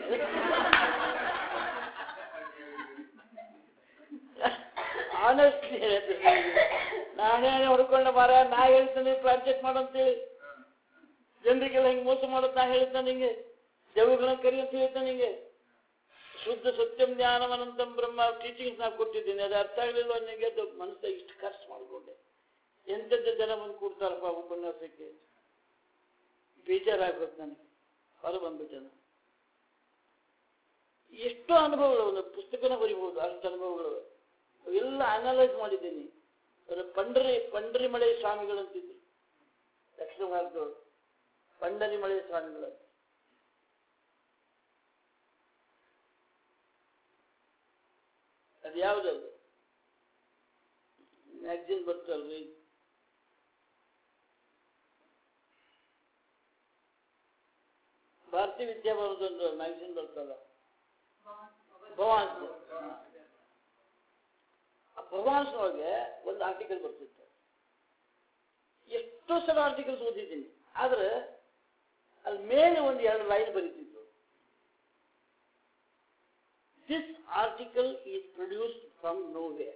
ಆನೆಸ್ಟ್ಲಿ ಹೇಳ್ತೀನಿ ನಾನೇ ಹೊಡ್ಕೊಂಡ ಮಾರ ನಾ ಹೇಳ್ತೇನೆ ಪ್ರಾಜೆಕ್ಟ್ ಮಾಡಂತೇಳಿ ಜನರಿಗೆಲ್ಲ ಹಿಂಗೆ ಮೋಸ ಮಾಡೋದು ನಾ ಹೇಳ್ತಾನೆ ಹಿಂಗೆ ದೇವಗಳನ್ನ ಕರಿ ಅಂತ ಹೇಳ್ತಾನೆ ಹಿಂಗೆ ಶುದ್ಧ ಸತ್ಯಂ ಜ್ಞಾನವನಂತಂ ಬ್ರಹ್ಮ ಟೀಚಿಂಗ್ಸ್ ನಾ ಕೊಟ್ಟಿದ್ದೀನಿ ಅದು ಅರ್ಥ ಆಗಲಿಲ್ಲ ನನಗೆ ಅದು ಮನಸ್ಸಾಗ ಇಷ್ಟು ಖರ್ಚು ಮಾಡಿಕೊಂಡೆ ಎಂತೆಂಥ ಜನ ಬಂದು ಕೂಡ್ತಾರಪ್ಪ ಉಪನ್ಯಾಸಕ್ಕೆ ಬೇಜಾರಾಗೋದು ನನಗೆ ಹೊರ ಬಂದ್ಬಿಟ್ಟೆ ನಾನು ಎಷ್ಟೋ ಅನುಭವಗಳು ಒಂದು ಪುಸ್ತಕನ ಬರಿಬಹುದು ಅಷ್ಟು ಅನುಭವಗಳು ಅವೆಲ್ಲ ಅನಲೈಸ್ ಮಾಡಿದ್ದೀನಿ ಅದು ಪಂಡರಿ ಪಂಡರಿ ಮಳೆ ಸ್ವಾಮಿಗಳಂತಿದ್ರು ದಕ್ಷಿಣ ಭಾರತದವರು ಪಂಡರಿ ಮಳೆ ಸ್ವಾಮಿಗಳು ಅದು ಯಾವುದದು ಮ್ಯಾಗ್ಝಿನ್ ಬರ್ತಲ್ರಿ ಭಾರತೀಯ ವಿದ್ಯಾಭವನದೊಂದು ಮ್ಯಾಗ್ಝಿನ್ ಬರ್ತಲ್ಲ ಭವಾನ್ಸ್ ಆ ಭವಾನ್ಸ್ ಒಳಗೆ ಒಂದು ಆರ್ಟಿಕಲ್ ಬರ್ತಿತ್ತು ಎಷ್ಟೋ ಸಲ ಆರ್ಟಿಕಲ್ಸ್ ಓದಿದ್ದೀನಿ ಆದ್ರೆ ಅಲ್ಲಿ ಮೇಲೆ ಒಂದು ಎರಡು ಲೈನ್ ಬರೀತಿದ್ರು this article is produced from nowhere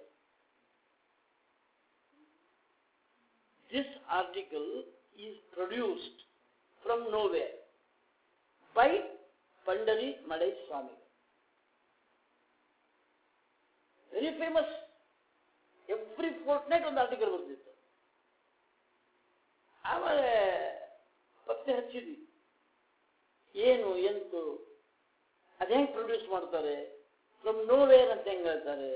this article is produced from nowhere by Pandari Madai Swami. Very famous. Every fortnight ಒಂದು ಆರ್ಟಿಕಲ್ ಬರ್ತಿತ್ತು ಆಮೇಲೆ ಪತ್ತೆ ಹಚ್ಚಿದ್ವಿ ಏನು ಎಂತು ಅದು ಹೆಂಗೆ ಪ್ರೊಡ್ಯೂಸ್ ಮಾಡ್ತಾರೆ ಫ್ರಮ್ ನೋವೇರ್ ಅಂತ ಹೆಂಗೆ ಹೇಳ್ತಾರೆ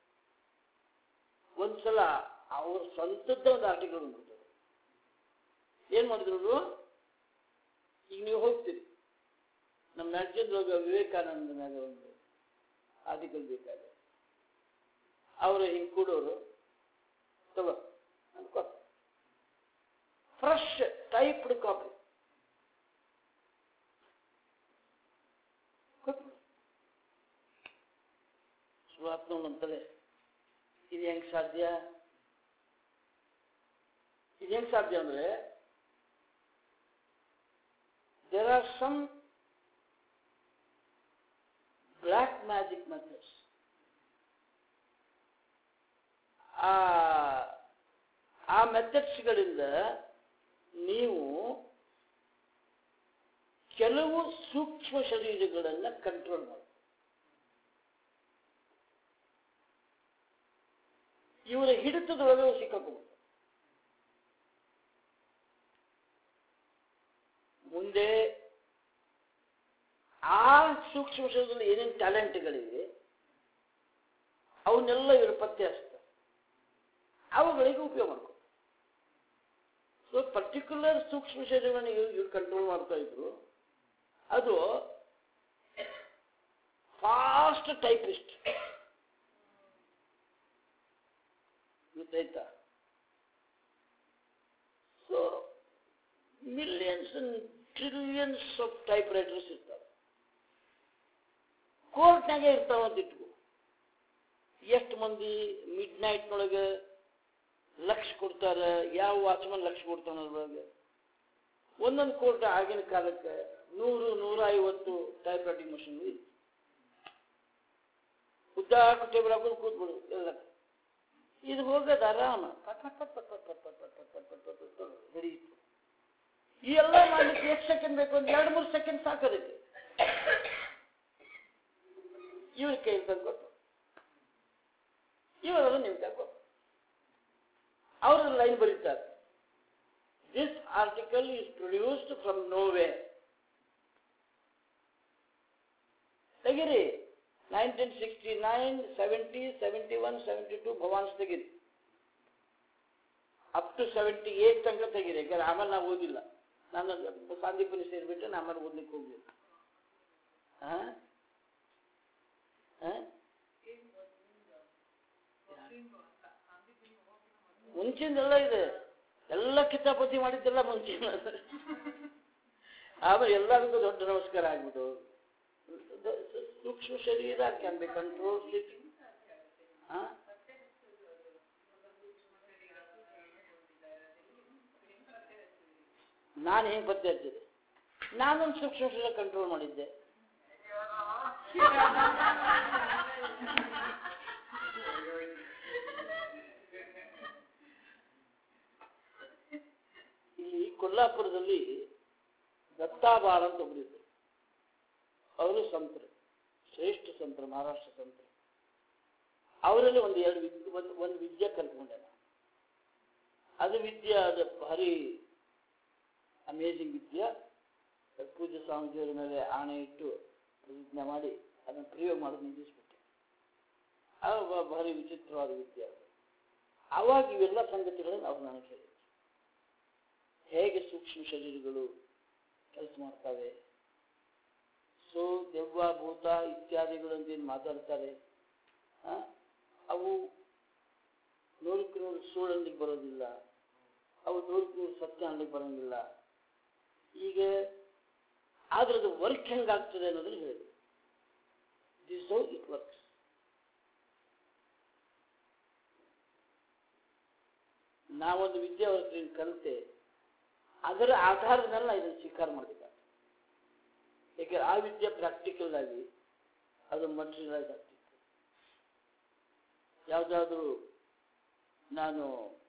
ಒಂದ್ಸಲ ಅವ್ರ ಸ್ವಂತದ್ದ ಒಂದು ಆರ್ಟಿಕಲ್ ಬಂದ್ಬಿಡ್ತಾರೆ ಏನ್ ಮಾಡಿದ್ರು ಅವ್ರು? ಈಗ ನೀವು ಹೋಗ್ತೀರಿ ನಮ್ಮ ಮ್ಯಾಗ್ಜಿನ್ದೊಳಗೆ ವಿವೇಕಾನಂದ ಮ್ಯಾಗ ಒಂದು ಆರ್ಟಿಕಲ್ ಬೇಕಾದ್ರೆ ಅವರು ಹಿಂಗೆ ಕೂಡೋರು ತಗೋ ಅನ್ಕೋ ಫ್ರೆಶ್ ಟೈಪ್ಡ್ ಕಾಪಿ ಸುವಾತ್ಮ ಅಂತಾರೆ ಇದು ಹೆಂಗ್ ಸಾಧ್ಯ ಇದು ಹೆಂಗ್ ಸಾಧ್ಯ ಅಂದ್ರೆ there are some black magic methods ಆ ಆ ಮೆಥಡ್ಸ್ಗಳಿಂದ ನೀವು ಕೆಲವು ಸೂಕ್ಷ್ಮ ಶರೀರಗಳನ್ನು ಕಂಟ್ರೋಲ್ ಮಾಡಿ ಇವರ ಹಿಡಿತದೊಳಗೆ ಅವು ಸಿಕ್ಕಾಕೊಂಡು ಮುಂದೆ ಆ ಸೂಕ್ಷ್ಮ ಶರೀರದಲ್ಲಿ ಏನೇನು ಟ್ಯಾಲೆಂಟ್ಗಳಿವೆ ಅವನ್ನೆಲ್ಲ ಇವರು ಪತ್ತೆ ಹಚ್ತಾರೆ ಅವುಗಳಿಗೆ ಉಪಯೋಗ ಮಾಡ್ಕೊ ಸೊ ಪರ್ಟಿಕ್ಯುಲರ್ ಸೂಕ್ಷ್ಮ ಶರೀರವನ್ನು ಇವ್ರು ಇವ್ರು ಕಂಟ್ರೋಲ್ ಮಾಡ್ತಾ ಇದ್ರು ಅದು ಫಾಸ್ಟ್ ಟೈಪಿಸ್ಟ್ ಗೊತ್ತಾಯ್ತಾ so millions and trillions of typewriters ಇರ್ತಾವೆ ಕೋರ್ಟ್ನಾಗೆ ಇರ್ತಾವ ಅಂತ ಇಟ್ಕೋ ಎಷ್ಟು ಮಂದಿ ಮಿಡ್ ನೈಟ್ನೊಳಗೆ ಲಕ್ಷ ಕೊಡ್ತಾರೆ ಯಾವ ವಾಚ್ಮನ್ ಲಕ್ಷ ಕೊಡ್ತಾನೆ ಅದ್ರೊಳಗೆ ಒಂದೊಂದು ಕೋರ್ಟ್ ಆಗಿನ ಕಾಲಕ್ಕೆ ನೂರು ನೂರ ಐವತ್ತು ಟೈಪ್ ರೈಟಿಂಗ್ ಮಷಿನ್ ಇತ್ತು ಉದ್ದಾಕು ಟೇಬಲ್ ಹಾಕೊಂಡು ಕೂತ್ಬಿಡು ಎಲ್ಲ ಇದು ಹೋಗೋದು ಆರಾಮ ಪಟ್ ಪಟ್ ಪಟ್ ಪಟ್ ಪಟ್ ಪಟ್ ಪಟ್ ಪಟ್ ಪಟ್ ಪಟ್ ಪಟ್ ಪಟ್ ಹಿಡಿಯಿತು ಈ ಎಲ್ಲ ಮಾಡ್ಲಿಕ್ಕೆ ಎಷ್ಟು ಸೆಕೆಂಡ್ ಬೇಕು ಒಂದು ಎರಡು ಮೂರು ಸೆಕೆಂಡ್ ಸಾಕೋದಕ್ಕೆ ಇವ್ರ ಕೈಲಿ ತಂದ್ಕೊಟ್ಟು ಇವರು ನೀವು ತಗೊಟ್ಟು ಅವರು ಲೈನ್ ಬರೀತಾರೆ this article is produced from nowhere ತೆಗಿರಿ nineteen sixty nine seventy seventy one seventy two Bhavan's ತೆಗಿರಿ ಅಪ್ ಟು ಸೆವೆಂಟಿ ಏಟ್ ತನಕ ತೆಗಿರಿ ಯಾಕಂದ್ರೆ ಆಮೇಲೆ ನಾವು ಓದಿಲ್ಲ ನಾನು ಸಾಂದೀಪನಿ ಸೇರಿಬಿಟ್ಟು ನಾನು ಆಮೇಲೆ ಓದ್ಲಿಕ್ಕೆ ಹೋಗ್ಲಿಲ್ಲ ಹಾ ಹಾ ಮುಂಚಿಂದೆಲ್ಲ ಇದೆ ಎಲ್ಲ ಕಿತಾಪತಿ ಮಾಡಿದ್ದೆಲ್ಲ ಮುಂಚಿನ ಆಮೇಲೆ ಎಲ್ಲರಿಗೂ ದೊಡ್ಡ ನಮಸ್ಕಾರ ಆಗ್ಬಿಟ್ಟು ಸೂಕ್ಷ್ಮ ಶರೀರ ಕ್ಯಾನ್ ಬಿ ಕಂಟ್ರೋಲ್ ನಾನು ಹೆಂಗೆ ಪತ್ತೆ ಹಚ್ಚಿದೆ ನಾನೊಂದು ಸೂಕ್ಷ್ಮ ಶರೀರ ಕಂಟ್ರೋಲ್ ಮಾಡಿದ್ದೆ ಇಲ್ಲಿ ಕೊಲ್ಲಾಪುರದಲ್ಲಿ ದತ್ತಾಬಾಳ ಅಂತ ಒಬ್ಬರಿದ್ರು ಅವರು ಸಂತರು ಶ್ರೇಷ್ಠ ಸಂತರು ಮಹಾರಾಷ್ಟ್ರ ಸಂತರು ಅವರಲ್ಲಿ ಒಂದು ಎರಡು ವಿದ್ಯೆ ಒಂದು ಒಂದು ವಿದ್ಯೆ ಕಲ್ತ್ಕೊಂಡೆ ನಾನು ಅದು ವಿದ್ಯೆ ಅದು ಭಾರಿ ಅಮೇಜಿಂಗ್ ವಿದ್ಯೆ ಪೂಜ್ಯ ಸ್ವಾಮೀಜಿಯವರ ಮೇಲೆ ಆಣೆ ಇಟ್ಟು ಪ್ರತಿಜ್ಞೆ ಮಾಡಿ ಅದನ್ನು ಪ್ರಯೋಗ ಮಾಡೋದು ನಿಲ್ಲಿಸ್ಬಿಟ್ಟೆ ಅದು ಬ- ಭಾರಿ ವಿಚಿತ್ರವಾದ ವಿದ್ಯೆ ಅದು ಆವಾಗ ಇವೆಲ್ಲ ಸಂಗತಿಗಳನ್ನು ಅವ್ರು ನನಗೆ ಹೇಳಿದ್ರು ಹೇಗೆ ಸೂಕ್ಷ್ಮ ಶರೀರಗಳು ಕೆಲಸ ಮಾಡ್ತವೆ ಸೊ ದೆವ್ವ ಭೂತ ಇತ್ಯಾದಿಗಳು ಅಂತ ಏನು ಮಾತಾಡ್ತಾರೆ ಆ, ಅವು ನೂರಕ್ಕೆ ನೂರು ಸುಳ್ಳು ಅನ್ಲಿಕ್ಕೆ ಬರೋದಿಲ್ಲ ಅವು ನೂರಕ್ಕೆ ನೂರು ಸತ್ಯ ಅನ್ಲಿಕ್ಕೆ ಬರೋಂಗಿಲ್ಲ ಈಗ ಅದ್ರದ್ದು ವರ್ಕ್ ಹೆಂಗಾಗ್ತದೆ ಅನ್ನೋದನ್ನ ಹೇಳಿ ದಿಸ್ ಹೌ ಇಟ್ ವರ್ಕ್ಸ್ ನಾವೊಂದು ವಿದ್ಯಾವರ್ಗದಿಂದ ಕಲಿತೆ ಅದರ ಆಧಾರದ ಮೇಲೆ ನಾ ಇದನ್ನು ಸ್ವೀಕಾರ ಮಾಡಿದ್ದ ಯಾಕೆ ಆ ವಿದ್ಯೆ ಪ್ರಾಕ್ಟಿಕಲ್ ಆಗಿ ಅದು ಮಟೀರಿಯಲೈಸ್ ಆಗ್ತಿತ್ತು ಯಾವುದಾದ್ರೂ ನಾನು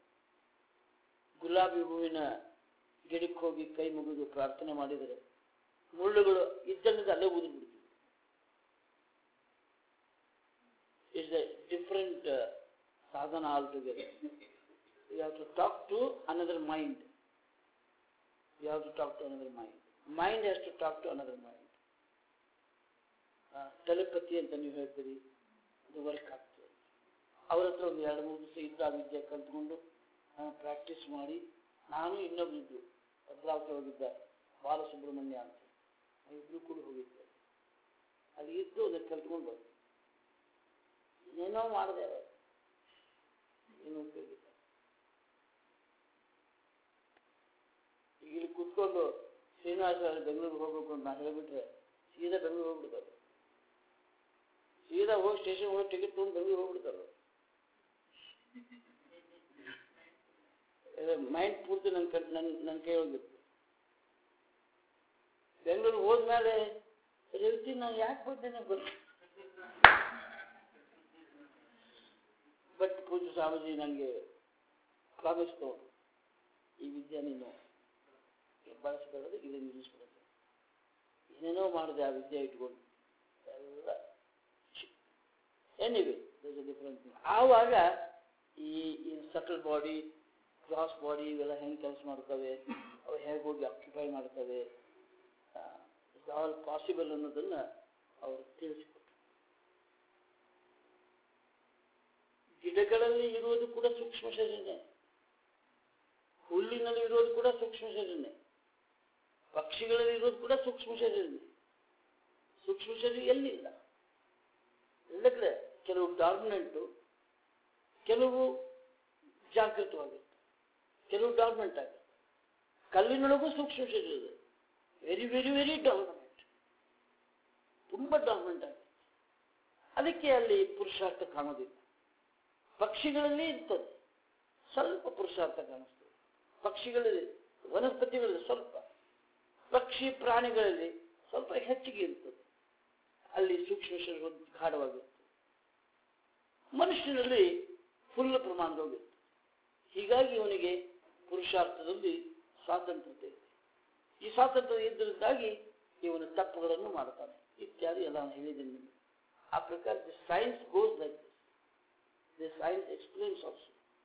ಗುಲಾಬಿ ಹೂವಿನ ಗಿಡಕ್ಕೆ ಹೋಗಿ ಕೈ ಮುಗಿದು ಪ್ರಾರ್ಥನೆ ಮಾಡಿದರೆ ಮುಳ್ಳುಗಳು ಇದ್ದಲ್ಲಿಂದ ಅಲ್ಲೇ ಊದಿ ಬಿಡ್ತೀವಿ it's a different sadhana altogether you have to talk to another mind you have to talk to another mind. Mind has to talk to another mind. Telepathy ಅಂತ ನೀವು ಹೇಳ್ತೀರಿ ಅದು ವರ್ಕ್ ಆಗ್ತದೆ ಅವ್ರ ಹತ್ರ ಒಂದು ಎರಡು ಮೂರು ದಿವಸ ಇದ್ದ ಆ ವಿದ್ಯೆ ಕಲ್ತ್ಕೊಂಡು ಪ್ರಾಕ್ಟೀಸ್ ಮಾಡಿ ನಾನು ಇನ್ನೊಬ್ರಿದ್ದು ಭದ್ರಾವತಿ ಹೋಗಿದ್ದ ಬಾಲಸುಬ್ರಹ್ಮಣ್ಯ ಅಂತ ಇಬ್ರು ಕೂಡ ಹೋಗಿದ್ದೆ ಅಲ್ಲಿ ಇದ್ದು ಅದನ್ನು ಕಲ್ತ್ಕೊಂಡು ಬಂದೆ ಏನೋ ಮಾಡಿದೆ ಏನು ಉಪಯೋಗ ಇಲ್ಲ ಕುತ್ಕೊಂಡು ಶ್ರೀನಿವಾಸ ಅವ್ರು ಬೆಂಗಳೂರಿಗೆ ಹೋಗ್ಬೇಕು ಅಂತ ನಾನು ಹೇಳಿಬಿಟ್ರೆ ಸೀದಾ ಬೆಂಗಳೂರು ಹೋಗ್ಬಿಡ್ತಾರೆ ಸೀದಾ ಹೋಗಿ ಸ್ಟೇಷನ್ ಹೋಗಿ ಟಿಕೆಟ್ ತೊಗೊಂಡು ಬೆಂಗಳೂರು ಹೋಗ್ಬಿಡ್ತಾರೆ ಮೈಂಡ್ ಪೂರ್ತಿ ನನ್ನ ಕೈ ನನ್ನ ನನ್ನ ಕೈ ಹೋಗಿತ್ತು ಬೆಂಗಳೂರಿಗೆ ಹೋದ್ಮೇಲೆ ರೇವತಿ ನಾನು ಯಾಕೆ ಬಂದೇನೆ ಗೊತ್ತು ಬಟ್ ಪೂಜ್ಯ ಸ್ವಾಮೀಜಿ ನನಗೆ ಪ್ರಾಮಿಸ್ ತಗೊಂಡು ಈ ವಿದ್ಯೆ ನೀನು ಬಳಸಬೇಡದು ಇದನ್ನು ನಿಲ್ಲಿಸ್ಬಿಡೋದು ಏನೇನೋ ಮಾಡಿದೆ ಆ ವಿದ್ಯೆ ಇಟ್ಕೊಂಡು ಎಲ್ಲ ಎನಿವೆ ಡಿಫರೆಂಟ್ ಆವಾಗ ಈ ಈ ಸಟಲ್ ಬಾಡಿ ಕ್ರಾಸ್ ಬಾಡಿ ಇವೆಲ್ಲ ಹೆಂಗೆ ಕೆಲಸ ಮಾಡ್ತವೆ ಅವು ಹೇಗೆ ಹೋಗಿ ಆಕ್ಯುಪೈ ಮಾಡ್ತವೆ ಇಟ್ಸ್ ಆಲ್ ಪಾಸಿಬಲ್ ಅನ್ನೋದನ್ನ ಅವರು ತಿಳಿಸಿಕೊಟ್ರು ಗಿಡಗಳಲ್ಲಿ ಇರುವುದು ಕೂಡ ಸೂಕ್ಷ್ಮ ಶರೀರನೇ ಹುಲ್ಲಿನಲ್ಲಿ ಇರೋದು ಕೂಡ ಸೂಕ್ಷ್ಮ ಶರೀರನೇ ಪಕ್ಷಿಗಳಲ್ಲಿ ಇರೋದು ಕೂಡ ಸೂಕ್ಷ್ಮ ಶರೀರನೇ ಸೂಕ್ಷ್ಮ ಶರೀರ ಎಲ್ಲಿಲ್ಲ ಎಲ್ಲ ಕಡೆ ಕೆಲವು ಡಾರ್ಮಿನೆಂಟು ಕೆಲವು ಜಾಗೃತವಾಗುತ್ತೆ ಕೆಲವು ಡಾರ್ಮೆಂಟ್ ಆಗುತ್ತೆ ಕಲ್ಲಿನೊಳಗೂ ಸೂಕ್ಷ್ಮ ಶರೀರ ಇದೆ ವೆರಿ ವೆರಿ ವೆರಿ ಡಾರ್ಮೆಂಟ್ ತುಂಬ ಡಾರ್ಮೆಂಟ್ ಆಗುತ್ತೆ ಅದಕ್ಕೆ ಅಲ್ಲಿ ಪುರುಷಾರ್ಥ ಕಾಣೋದಿಲ್ಲ ಪಕ್ಷಿಗಳಲ್ಲಿ ಇರ್ತದೆ ಸ್ವಲ್ಪ ಪುರುಷಾರ್ಥ ಕಾಣಿಸ್ತದೆ ಪಕ್ಷಿಗಳಲ್ಲಿ ವನಸ್ಪತಿಗಳಲ್ಲಿ ಸ್ವಲ್ಪ ಪಕ್ಷಿ ಪ್ರಾಣಿಗಳಲ್ಲಿ ಸ್ವಲ್ಪ ಹೆಚ್ಚಿಗೆ ಇರ್ತದೆ ಅಲ್ಲಿ ಸೂಕ್ಷ್ಮ ಶರೀರ ಗಾಢವಾಗಿರ್ತದೆ ಮನುಷ್ಯನಲ್ಲಿ ಫುಲ್ ಪ್ರಮಾಣದಲ್ಲಿರ್ತದೆ ಹೀಗಾಗಿ ಇವನಿಗೆ ಪುರುಷಾರ್ಥದಲ್ಲಿ ಸ್ವಾತಂತ್ರ್ಯತೆ ಇದೆ ಈ ಸ್ವಾತಂತ್ರ್ಯ ಇದ್ದರಿಂದಾಗಿ ಇವನು ತಪ್ಪುಗಳನ್ನು ಮಾಡ್ತಾನೆ ಇತ್ಯಾದಿ ಎಲ್ಲ ನಾನು ಹೇಳಿದ್ದೀನಿ ನಿಮಗೆ ಆ ಪ್ರಕಾರ the science goes like this the science explains also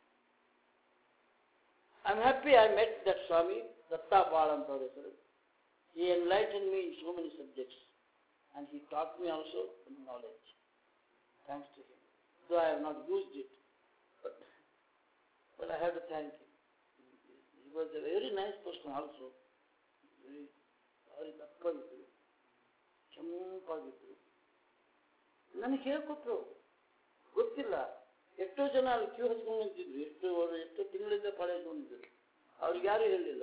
I am happy I met that Swami Datta Bal ಅಂತ ಅವ್ರ ಹೆಸರು he enlightened me in so many subjects and he taught me also knowledge thanks to him though I have not used it but but I have to thank him he was a very nice person also very ಭಾರಿ ದಪ್ಪಾಗಿದ್ರು ಕೆಂಪಾಗಿದ್ರು ನನಗೆ ಹೇಳ್ಕೊಟ್ರು ಗೊತ್ತಿಲ್ಲ ಎಷ್ಟೋ ಜನ ಅಲ್ಲಿ Q ಹಚ್ಕೊಂಡು ನಿಂತಿದ್ರು ಎಷ್ಟು ಅವರು ಎಷ್ಟೋ ತಿಂಗಳಿಂದ ಪಾಳೆ ಹಚ್ಕೊಂಡಿದ್ರು ಅವ್ರಿಗೆ ಯಾರು ಹೇಳಲಿಲ್ಲ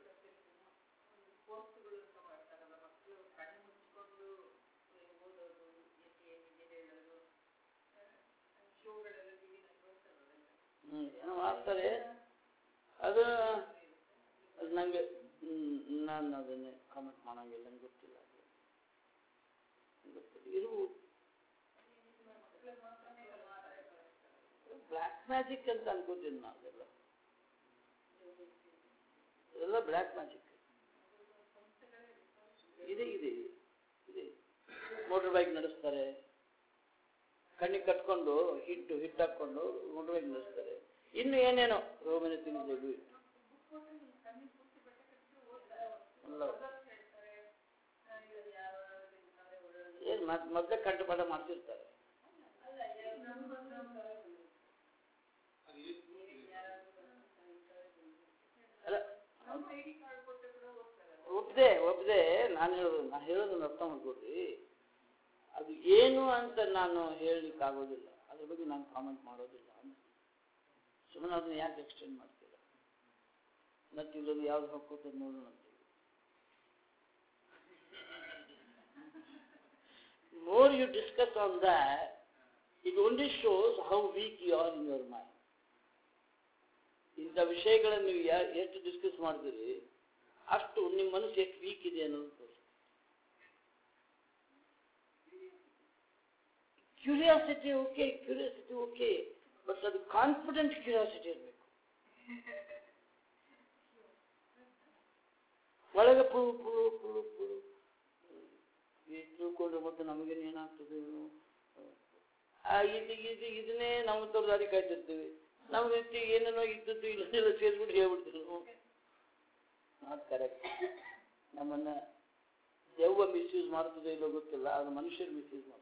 ಹ್ಮ್ ಏನೋ ಮಾಡ್ತಾರೆ ಅದು ಅದು ನಂಗೆ ಹ್ಮ್, ನಾನು ಅದನ್ನೇ ಕಾಮೆಂಟ್ ಮಾಡಂಗಿಲ್ಲ ನಂಗೆ ಗೊತ್ತಿಲ್ಲ ಅದು. ಗೊತ್ತಿಲ್ಲ ಇರು ಬ್ಲ್ಯಾಕ್ ಮ್ಯಾಜಿಕ್ ಅಂತ ಅನ್ಕೋತೀನಿ ನಾನು ಅದೆಲ್ಲ ಇದೆಲ್ಲ ಬ್ಲ್ಯಾಕ್ ಮ್ಯಾಜಿಕ್ ಇದೆ ಇದೆ ಇದೆ ಮೋಟರ್ ಬೈಕ್ ನಡೆಸ್ತಾರೆ ಕಣ್ಣಿಗೆ ಕಟ್ಕೊಂಡು ಹಿಟ್ಟು ಹಿಟ್ಟು ಹಾಕೊಂಡು ಮೋಟರ್ ಬೈಕ್ ನಡೆಸ್ತಾರೆ ಇನ್ನು ಏನೇನೋ ರೋಮನೆ ತಿಂಗಳು ಏನು ಮೊದಲೇ ಕಂಠಪಾಠ ಮಾಡ್ತಿರ್ತಾರೆ ಅಲ್ಲ ಒಪ್ಪದೆ ಒಪ್ಪದೆ ನಾನು ಹೇಳೋದು ನಾನು ಹೇಳೋದನ್ನ ಅರ್ಥ ಮಾಡ್ಕೊಡ್ರಿ ಅದು ಏನು ಅಂತ ನಾನು ಹೇಳಲಿಕ್ಕೆ ಆಗೋದಿಲ್ಲ ಅದ್ರ ಬಗ್ಗೆ ನಾನು ಕಾಮೆಂಟ್ ಮಾಡೋದಿಲ್ಲ ಸುಮ್ಮನೆ ಅದನ್ನ ಯಾಕೆ ಎಕ್ಸ್ಟೆಂಡ್ ಮಾಡ್ತೀರ ಮತ್ತೆ ಇಲ್ಲದು ಯಾವ್ದು ಹಾಕೋತದ ನೋಡೋಣ ಅಂತ more you discuss on that, it only shows how weak you are in your mind. ಇಂಥ ವಿಷಯಗಳನ್ನು ನೀವು ಯಾ ಎಷ್ಟು ಡಿಸ್ಕಸ್ ಮಾಡ್ತೀರಿ ಅಷ್ಟು ನಿಮ್ಮ ಮನಸ್ಸು ಎಷ್ಟು ವೀಕ್ ಇದೆ ಅನ್ನೋದು ತೋರಿಸ್ತದೆ curiosity okay curiosity okay but ಅದು ಕಾನ್ಫಿಡೆಂಟ್ ಕ್ಯೂರಿಯಾಸಿಟಿ ಇರಬೇಕು ಒಳಗೆ ಪುಳು ಪುಳು ಪುಳು ಪುಳು ಈ ತಿಳ್ಕೊಂಡ್ರೆ ಮತ್ತೆ ನಮಗೇನು ಏನಾಗ್ತದೆ ಏನು? ಆ ಇದು ಇದು ಇದನ್ನೇ ನಾವು ತೋರ್ ದಾರಿ ಕಾಯ್ತಿರ್ತೀವಿ ನಮ್ಗೆ ಇತ್ತು ಏನೇನೋ ಇದ್ದದ್ದು ಇಲ್ಲದೆಲ್ಲ ಸೇರಿಸ್ಬಿಟ್ಟು ಹೇಳ್ಬಿಡ್ತೀವಿ ನಾವು ನಾಟ್ ಕರೆಕ್ಟ್ ನಮ್ಮನ್ನ ದೆವ್ವ ಮಿಸ್ಯೂಸ್ ಮಾಡ್ತದೆ ಇಲ್ಲೋ ಗೊತ್ತಿಲ್ಲ ಅದು ಮನುಷ್ಯರು ಮಿಸ್ಯೂಸ್ ಮಾಡ್ತಾರೆ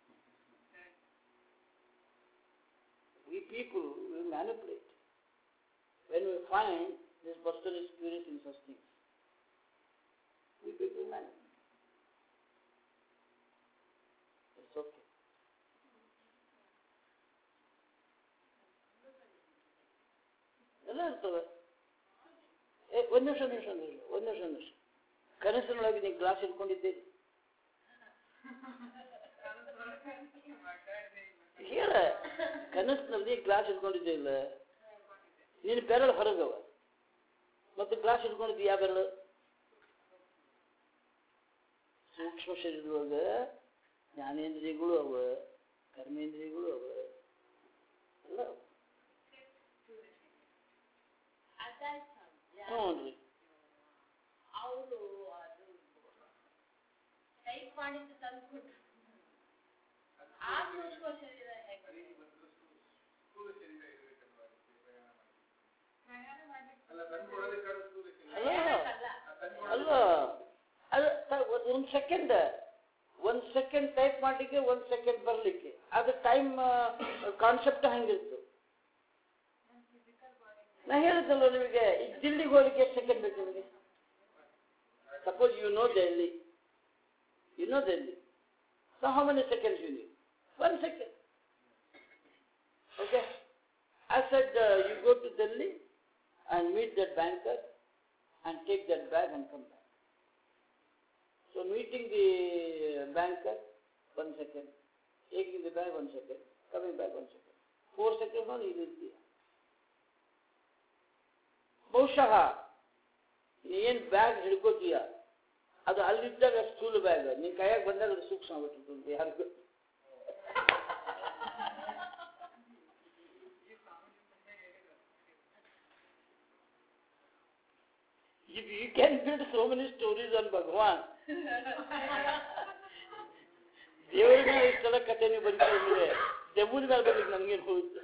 we people will manipulate when we find this person is curious in such things we people manipulate it's okay ಎಲ್ಲ ಇರ್ತವೆ ಏ ಒಂದು ನಿಮಿಷ ಒಂದು ನಿಮಿಷ ಒಂದು ನಿಮಿಷ ಒಂದು ನಿಮಿಷ ಒಂದು ನಿಮಿಷ ಕನಸಿನೊಳಗೆ ನೀ ಗ್ಲಾಸ್ ಇಟ್ಕೊಂಡಿದ್ದೆ ಹೇಳ ಕನಸಿನಲ್ಲಿ ಗ್ಲಾಸ್ ಇಟ್ಕೊಂಡಿದ್ದೆ ಇಲ್ಲ ನೀನು ಬೆರಳು ಹೊರಗವ ಮತ್ತೆ ಗ್ಲಾಸ್ ಇಟ್ಕೊಂಡಿದ್ದಿ ಯಾವ ಬೆರಳು ಸೂಕ್ಷ್ಮ ಶರೀರದೊಳಗ ಜ್ಞಾನೇಂದ್ರಿಯಗಳು ಅವ ಕರ್ಮೇಂದ್ರಿಯಗಳು ಅವ ಎಲ್ಲ ಅವ. ಹ್ಞೂ ರೀ ಅವರು ಅದು ಟೈಪ್ ಮಾಡಿದ್ದು ತಂದ್ಬಿಟ್ಟು ಆ ಸೂಕ್ಷ್ಮ ಶರೀರ ಹೇಗೆ ಸ್ಥೂಲ ಶರೀರ ಇರಬೇಕಲ್ವಾ ಅದಕ್ಕೆ ಪ್ರಯಾಣ ಮಾಡ್ಲಿಕ್ಕೆ ಅಲ್ಲ ತಂದ್ಕೊಡೋದಕ್ಕಾದ್ರೂ ಸ್ಥೂಲ ಶರೀರ ಅಲ್ಲ ಅಲ್ಲ ಆ ತಂದ್ಕೊಡೋದು ಅಲ್ಲ ಅದು ತ- ಒಂದ್- ಒಂದ್ ಸೆಕೆಂಡ್ ಒಂದ್ ಸೆಕೆಂಡ್ ಟೈಪ್ ಮಾಡ್ಲಿಕ್ಕೆ ಒಂದ್ ಸೆಕೆಂಡ್ ಬರ್ಲಿಕ್ಕೆ ಅದು ಟೈಮ್ ಕಾನ್ಸೆಪ್ಟ್ ಹಂಗಿತ್ತು ನಾ ಹೇಳಿದ್ದಲ್ಲ ನಿಮಗೆ ಈಗ ದಿಲ್ಲಿಗೆ ಹೋಗ್ಲಿಕ್ಕೆ ಎಷ್ಟು ಸೆಕೆಂಡ್ ಬೇಕು ನಿಮಗೆ suppose you know Delhi you know Delhi so how many seconds you need one second Okay. I said uh, you go to Delhi and meet that banker and take that bag and come back. So meeting the banker, one second. Taking the bag, one second. Coming back, one second. Four seconds on he will see. ಬಹುಶಃ ಏನು bag ಹಿಡ್ಕೋತೀಯ ಅದು ಅಲ್ಲಿದ್ದಾಗ ಸ್ಥೂಲ bag ನಿನ್ನ ಕೈಯಾಗ ಬಂದಾಗ ಅದು ಸೂಕ್ಷ್ಮ ಆಗ್ಬಿಟ್ಟಿರ್ತದೆ ಯಾರಿಗೂ You, you can build so many stories on Bhagwan. ದೇವರ ಮೇಲೆ ಇಷ್ಟೆಲ್ಲ ಕಥೆ ನೀವು ಬರೀತಿದ್ರೆ ದೆವ್ವದ ಮೇಲೆ ಬರ್ಲಿಕ್ಕೆ ನನ್ಗೇನು ಹೋಗುತ್ತೆ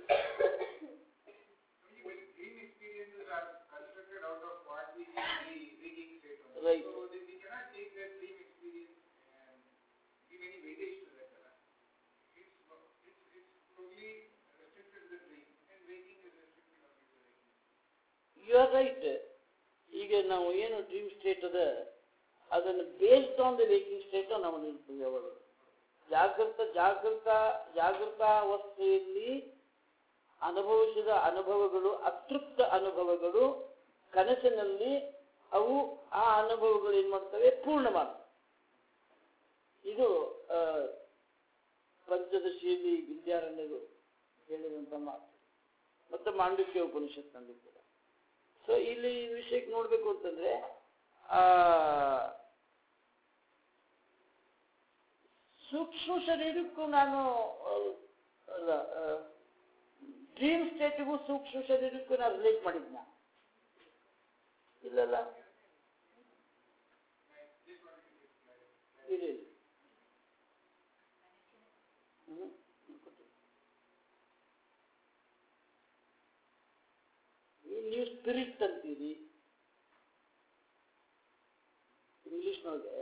dream experiences are constructed out of what we see in the waking state only. Right. So we we cannot take that dream experience and give any weightage to that. uh, It's, it's, it's totally restricted to the dream and waking is restricted only to the waking. You are right ಈಗ ನಾವು ಏನು dream state ಅದ ಅದನ್ನು based on the waking state ನಾವು ನಿಲ್ತೀವಿ ಅವಾಗ ಜಾಗೃತ ಜಾಗೃತ ಜಾಗೃತ ಅವಸ್ಥೆಯಲ್ಲಿ ಅನುಭವಿಸಿದ ಅನುಭವಗಳು ಅತೃಪ್ತ ಅನುಭವಗಳು ಕನಸಿನಲ್ಲಿ ಅವು ಆ ಅನುಭವಗಳು ಏನು ಮಾಡ್ತವೆ ಪೂರ್ಣ ಮಾಡ್ತವೆ ಇದು ಆ, ಪಂಚದಶಿಯಲ್ಲಿ ವಿದ್ಯಾರಣ್ಯರು ಹೇಳಿದಂಥ ಮಾತು ಮತ್ತು ಮಾಂಡವ್ಯ ಉಪನಿಷತ್ನಲ್ಲಿ ಕೂಡ ಸೊ ಇಲ್ಲಿ ಈ ವಿಷಯಕ್ಕೆ ನೋಡಬೇಕು ಅಂತಂದ್ರೆ ಆ ಸೂಕ್ಷ್ಮ ಶರೀರಕ್ಕೂ ನಾನು ಆ, ಅಲ್ಲ ಡ್ರೀಮ್ ಸ್ಟೇಟಿಗೂ ಸೂಕ್ಷ್ಮ ಶರೀರಕ್ಕೂ ನಾನು ರಿಲೇಟ್ ಮಾಡಿದ್ನ ಇಲ್ಲಲ್ಲ ಇಲ್ಲ ಇಲ್ಲ. ಹ್ಮ್. ಈ ನೀವು ಸ್ಪಿರಿಟ್ ಅಂತೀರಿ ಇಂಗ್ಲಿಷ್ನೊಳಗೆ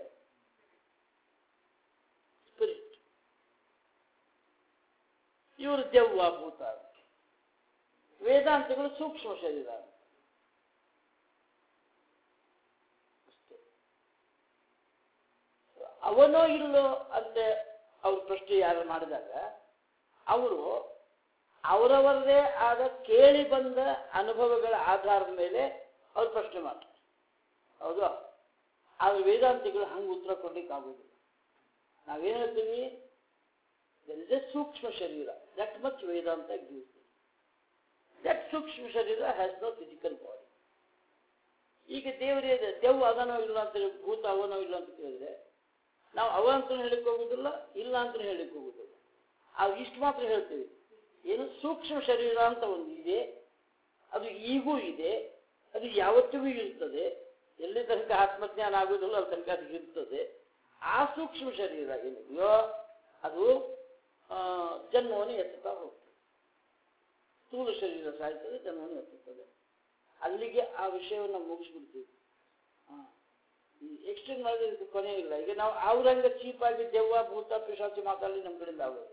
ಸ್ಪಿರಿಟ್ ಇವರು ದೆವ್ವ ಭೂತ ಅಂತ. ವೇದಾಂತಗಳು ಸೂಕ್ಷ್ಮ ಶರೀರ ಅಂತ. ಅಷ್ಟೇ. ಅವನೋ ಇಲ್ಲೋ ಅಂತ ಅವ್ರ ಪ್ರಶ್ನೆ ಯಾರು ಮಾಡಿದಾಗ ಅವರು ಅವರವರದೇ ಆದ ಕೇಳಿ ಬಂದ ಅನುಭವಗಳ ಆಧಾರದ ಮೇಲೆ ಅವ್ರು ಪ್ರಶ್ನೆ ಮಾಡ್ತಾರೆ ಹೌದು ಆದ್ರೆ ವೇದಾಂತಿಗಳು ಹಂಗೆ ಉತ್ತರ ಕೊಡ್ಲಿಕ್ಕೆ ಆಗೋದಿಲ್ಲ ನಾವೇನು ಹೇಳ್ತೀವಿ there is a sukshma sharira that much Vedanta gives that sukshma sharira has no physical body ಈಗ ದೇವರೇ ದೆವ್ವ ಅದನೋ ಇಲ್ಲ ಅಂತ ಹೇಳಿ, ಭೂತ ಅವನೋ ಇಲ್ಲ ಅಂತ ಕೇಳಿದ್ರೆ ನಾವು ಅವ ಅಂತಲೂ ಹೇಳಿಕ್ ಹೋಗುದಿಲ್ಲ ಇಲ್ಲ ಅಂತಲೂ ಹೇಳಿಕ್ ಹೋಗುದಿಲ್ಲ ಆ ಇಷ್ಟು ಮಾತ್ರ ಹೇಳ್ತೀವಿ ಏನು ಸೂಕ್ಷ್ಮ ಶರೀರ ಅಂತ ಒಂದು ಇದೆ ಅದು ಈಗೂ ಇದೆ ಅದು ಯಾವತ್ತಿಗೂ ಇರ್ತದೆ ಎಲ್ಲಿ ತನಕ ಆತ್ಮಜ್ಞಾನ ಆಗುವುದಿಲ್ಲ ಅಲ್ಲಿ ತನಕ ಅದು ಇರ್ತದೆ ಆ ಸೂಕ್ಷ್ಮ ಶರೀರ ಏನಿದೆಯೋ ಅದು ಆ, ಜನ್ಮವನ್ನು ಎತ್ತುತ್ತಾ ಹೋಗ್ತದೆ ಸ್ಥೂಲ ಶರೀರ ಸಾಯ್ತದೆ ಜನ್ಮವನ್ನು ಎತ್ತುತ್ತದೆ ಅಲ್ಲಿಗೆ ಆ ವಿಷಯವನ್ನು ಮುಗಿಸ್ಬಿಡ್ತೀವಿ ಹಾಂ ಎಕ್ಸ್ಟೆಂಡ್ ಮಾಡಿದ್ರೆ ಇದಕ್ಕೆ ಕೊನೆ ಇಲ್ಲ ಈಗ ನಾವು ಅವ್ರಂಗ ಚೀಪಾಗಿ ದೆವ್ವ ಭೂತ ಪಿಶಾಚಿ ಮಾತಾಡಿ ನಮ್ಮ ಕಡೆಯಿಂದ ಆಗೋದು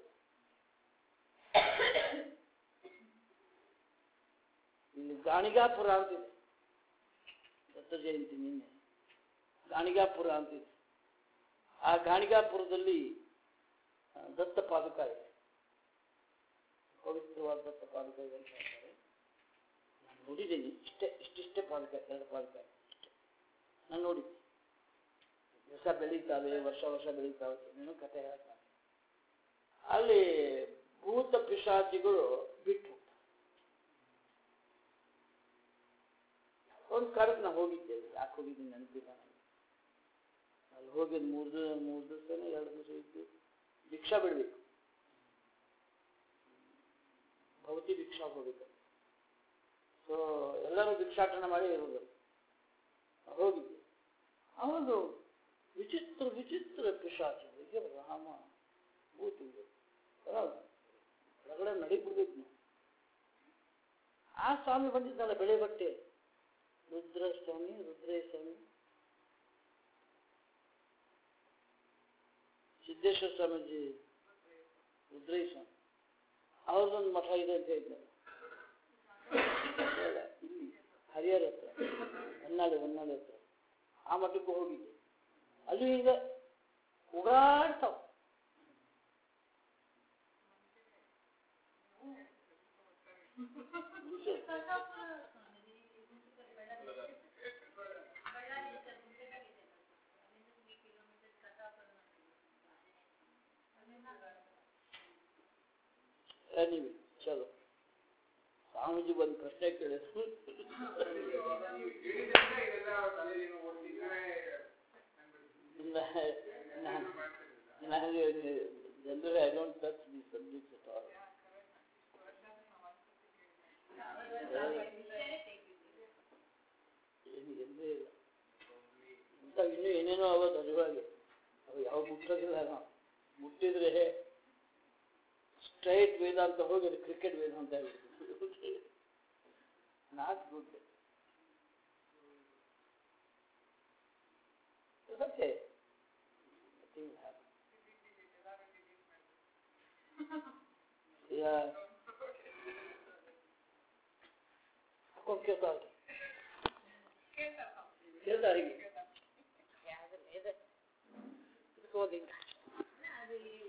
ಇಲ್ಲಿ ಗಾಣಿಗಾಪುರ ಅಂತಿದೆ ದತ್ತ ಜಯಂತಿ ನಿನ್ನೆ ಗಾಣಿಗಾಪುರ ಅಂತಿದೆ ಆ ಗಾಣಿಗಾಪುರದಲ್ಲಿ ಆ, ದತ್ತ ಪಾದಕ ಇದೆ ಪವಿತ್ರವಾದ ದತ್ತ ಪಾದಕ ಇದೆ ಅಂತ ಹೇಳ್ತಾರೆ ನಾನು ನೋಡಿದ್ದೀನಿ ಇಷ್ಟೇ ಇಷ್ಟಿಷ್ಟೇ ಪಾದಕ ಎರಡು ಪಾದಕ ನಾನು ನೋಡಿ ದಿವಸ ಬೆಳೀತಾವೆ ವರ್ಷ ವರ್ಷ ಬೆಳೀತಾವೆ ಇನ್ನೂ ಕಥೆ ಹೇಳ್ತಾನೆ ಅಲ್ಲಿ ಭೂತ ಪಿಶಾಚಿಗಳು ಬಿಟ್ಟು ಒಂದು ಕಾಲಕ್ಕೆ ನಾವು ಹೋಗಿದ್ದೇವೆ ಯಾಕೆ ಹೋಗಿದ್ದೀನಿ ನೆನಪಿಲ್ಲ ನನಗೆ ಅಲ್ಲಿ ಹೋಗಿದ್ದು ಮೂರು ದಿನ ಮೂರು ದಿವಸನೇ ಎರಡು ದಿವಸ ಇದ್ದು ಭಿಕ್ಷಾ ಬಿಡಬೇಕು ಭವತಿ ಭಿಕ್ಷಾ ಹೋಗ್ಬೇಕು ಸೊ ಎಲ್ಲರೂ ಭಿಕ್ಷಾಟನೆ ಮಾಡಿ ಇರೋದು ಹೋಗಿದ್ದೆ ಅವಾಗ ವಿಚಿತ್ರ ವಿಚಿತ್ರ ಪಿಶಾಚಿಗಳಿಗೆ ರಾಮ ಭೂತಿಗಳು ಹೊರಗಡೆ ನಡಿಬಿಡ್ಬೇಕು ನೀವು ಆ ಸ್ವಾಮಿ ಬಂದಿದ್ದಲ್ಲ ಬೆಳೆ ಬಟ್ಟೆ ರುದ್ರ ಸ್ವಾಮಿ ರುದ್ರೇ ಸ್ವಾಮಿ ಸಿದ್ದೇಶ್ವರ ಸ್ವಾಮೀಜಿ ರುದ್ರೇ ಸ್ವಾಮಿ ಅವ್ರದ್ದೊಂದು ಮಠ ಇದೆ ಅಂತ ಹೇಳಿದ್ದೆ ಬೇಡ, ಇಲ್ಲಿ ಹರಿಹರ ಹತ್ರ ಹೊನ್ನಾಳಿ ಹೊನ್ನಾಳಿ ಹತ್ರ ಆ ಮಠಕ್ಕೂ ಹೋಗಿದ್ದೆ ಅಲ್ಲಿ ಈಗ ಉಗಾಡ್ತಾವ ಎನಿವೆ ಚಲೋ ಸ್ವಾಮೀಜಿ ಒಂದು ಪ್ರಶ್ನೆ ಕೇಳಿದ್ರು ನನಗೆ generally I don't touch the subjects at all ಏನು ಎಲ್ಲೇ ಇಲ್ಲ ಅಂತ ಇನ್ನೂ ಏನೇನೋ ಅವ ಅರಿವಾಗಿ ಅವು ಯಾವ ಮುಟ್ಟೋದಿಲ್ಲ ನಾವು ಮುಟ್ಟಿದ್ರೆ ಸ್ಟ್ರೈಟ್ ವೇದಾಂತ ಹೋಗಿ ಅದು ಕ್ರಿಕೆಟ್ ವೇದಾಂತ ಹೇಳ್ಬಿಡ್ತೀವಿ ನಾಟ್ ಗುಡ್ ಓಕೆ Yeah. ಹಾಕೊಂಡು ಕೇಳ್ತಾರೆ ಕೇಳ್ತಾರೆ ಇದಕ್ಕೆ ಹೋಗಿ ಅದು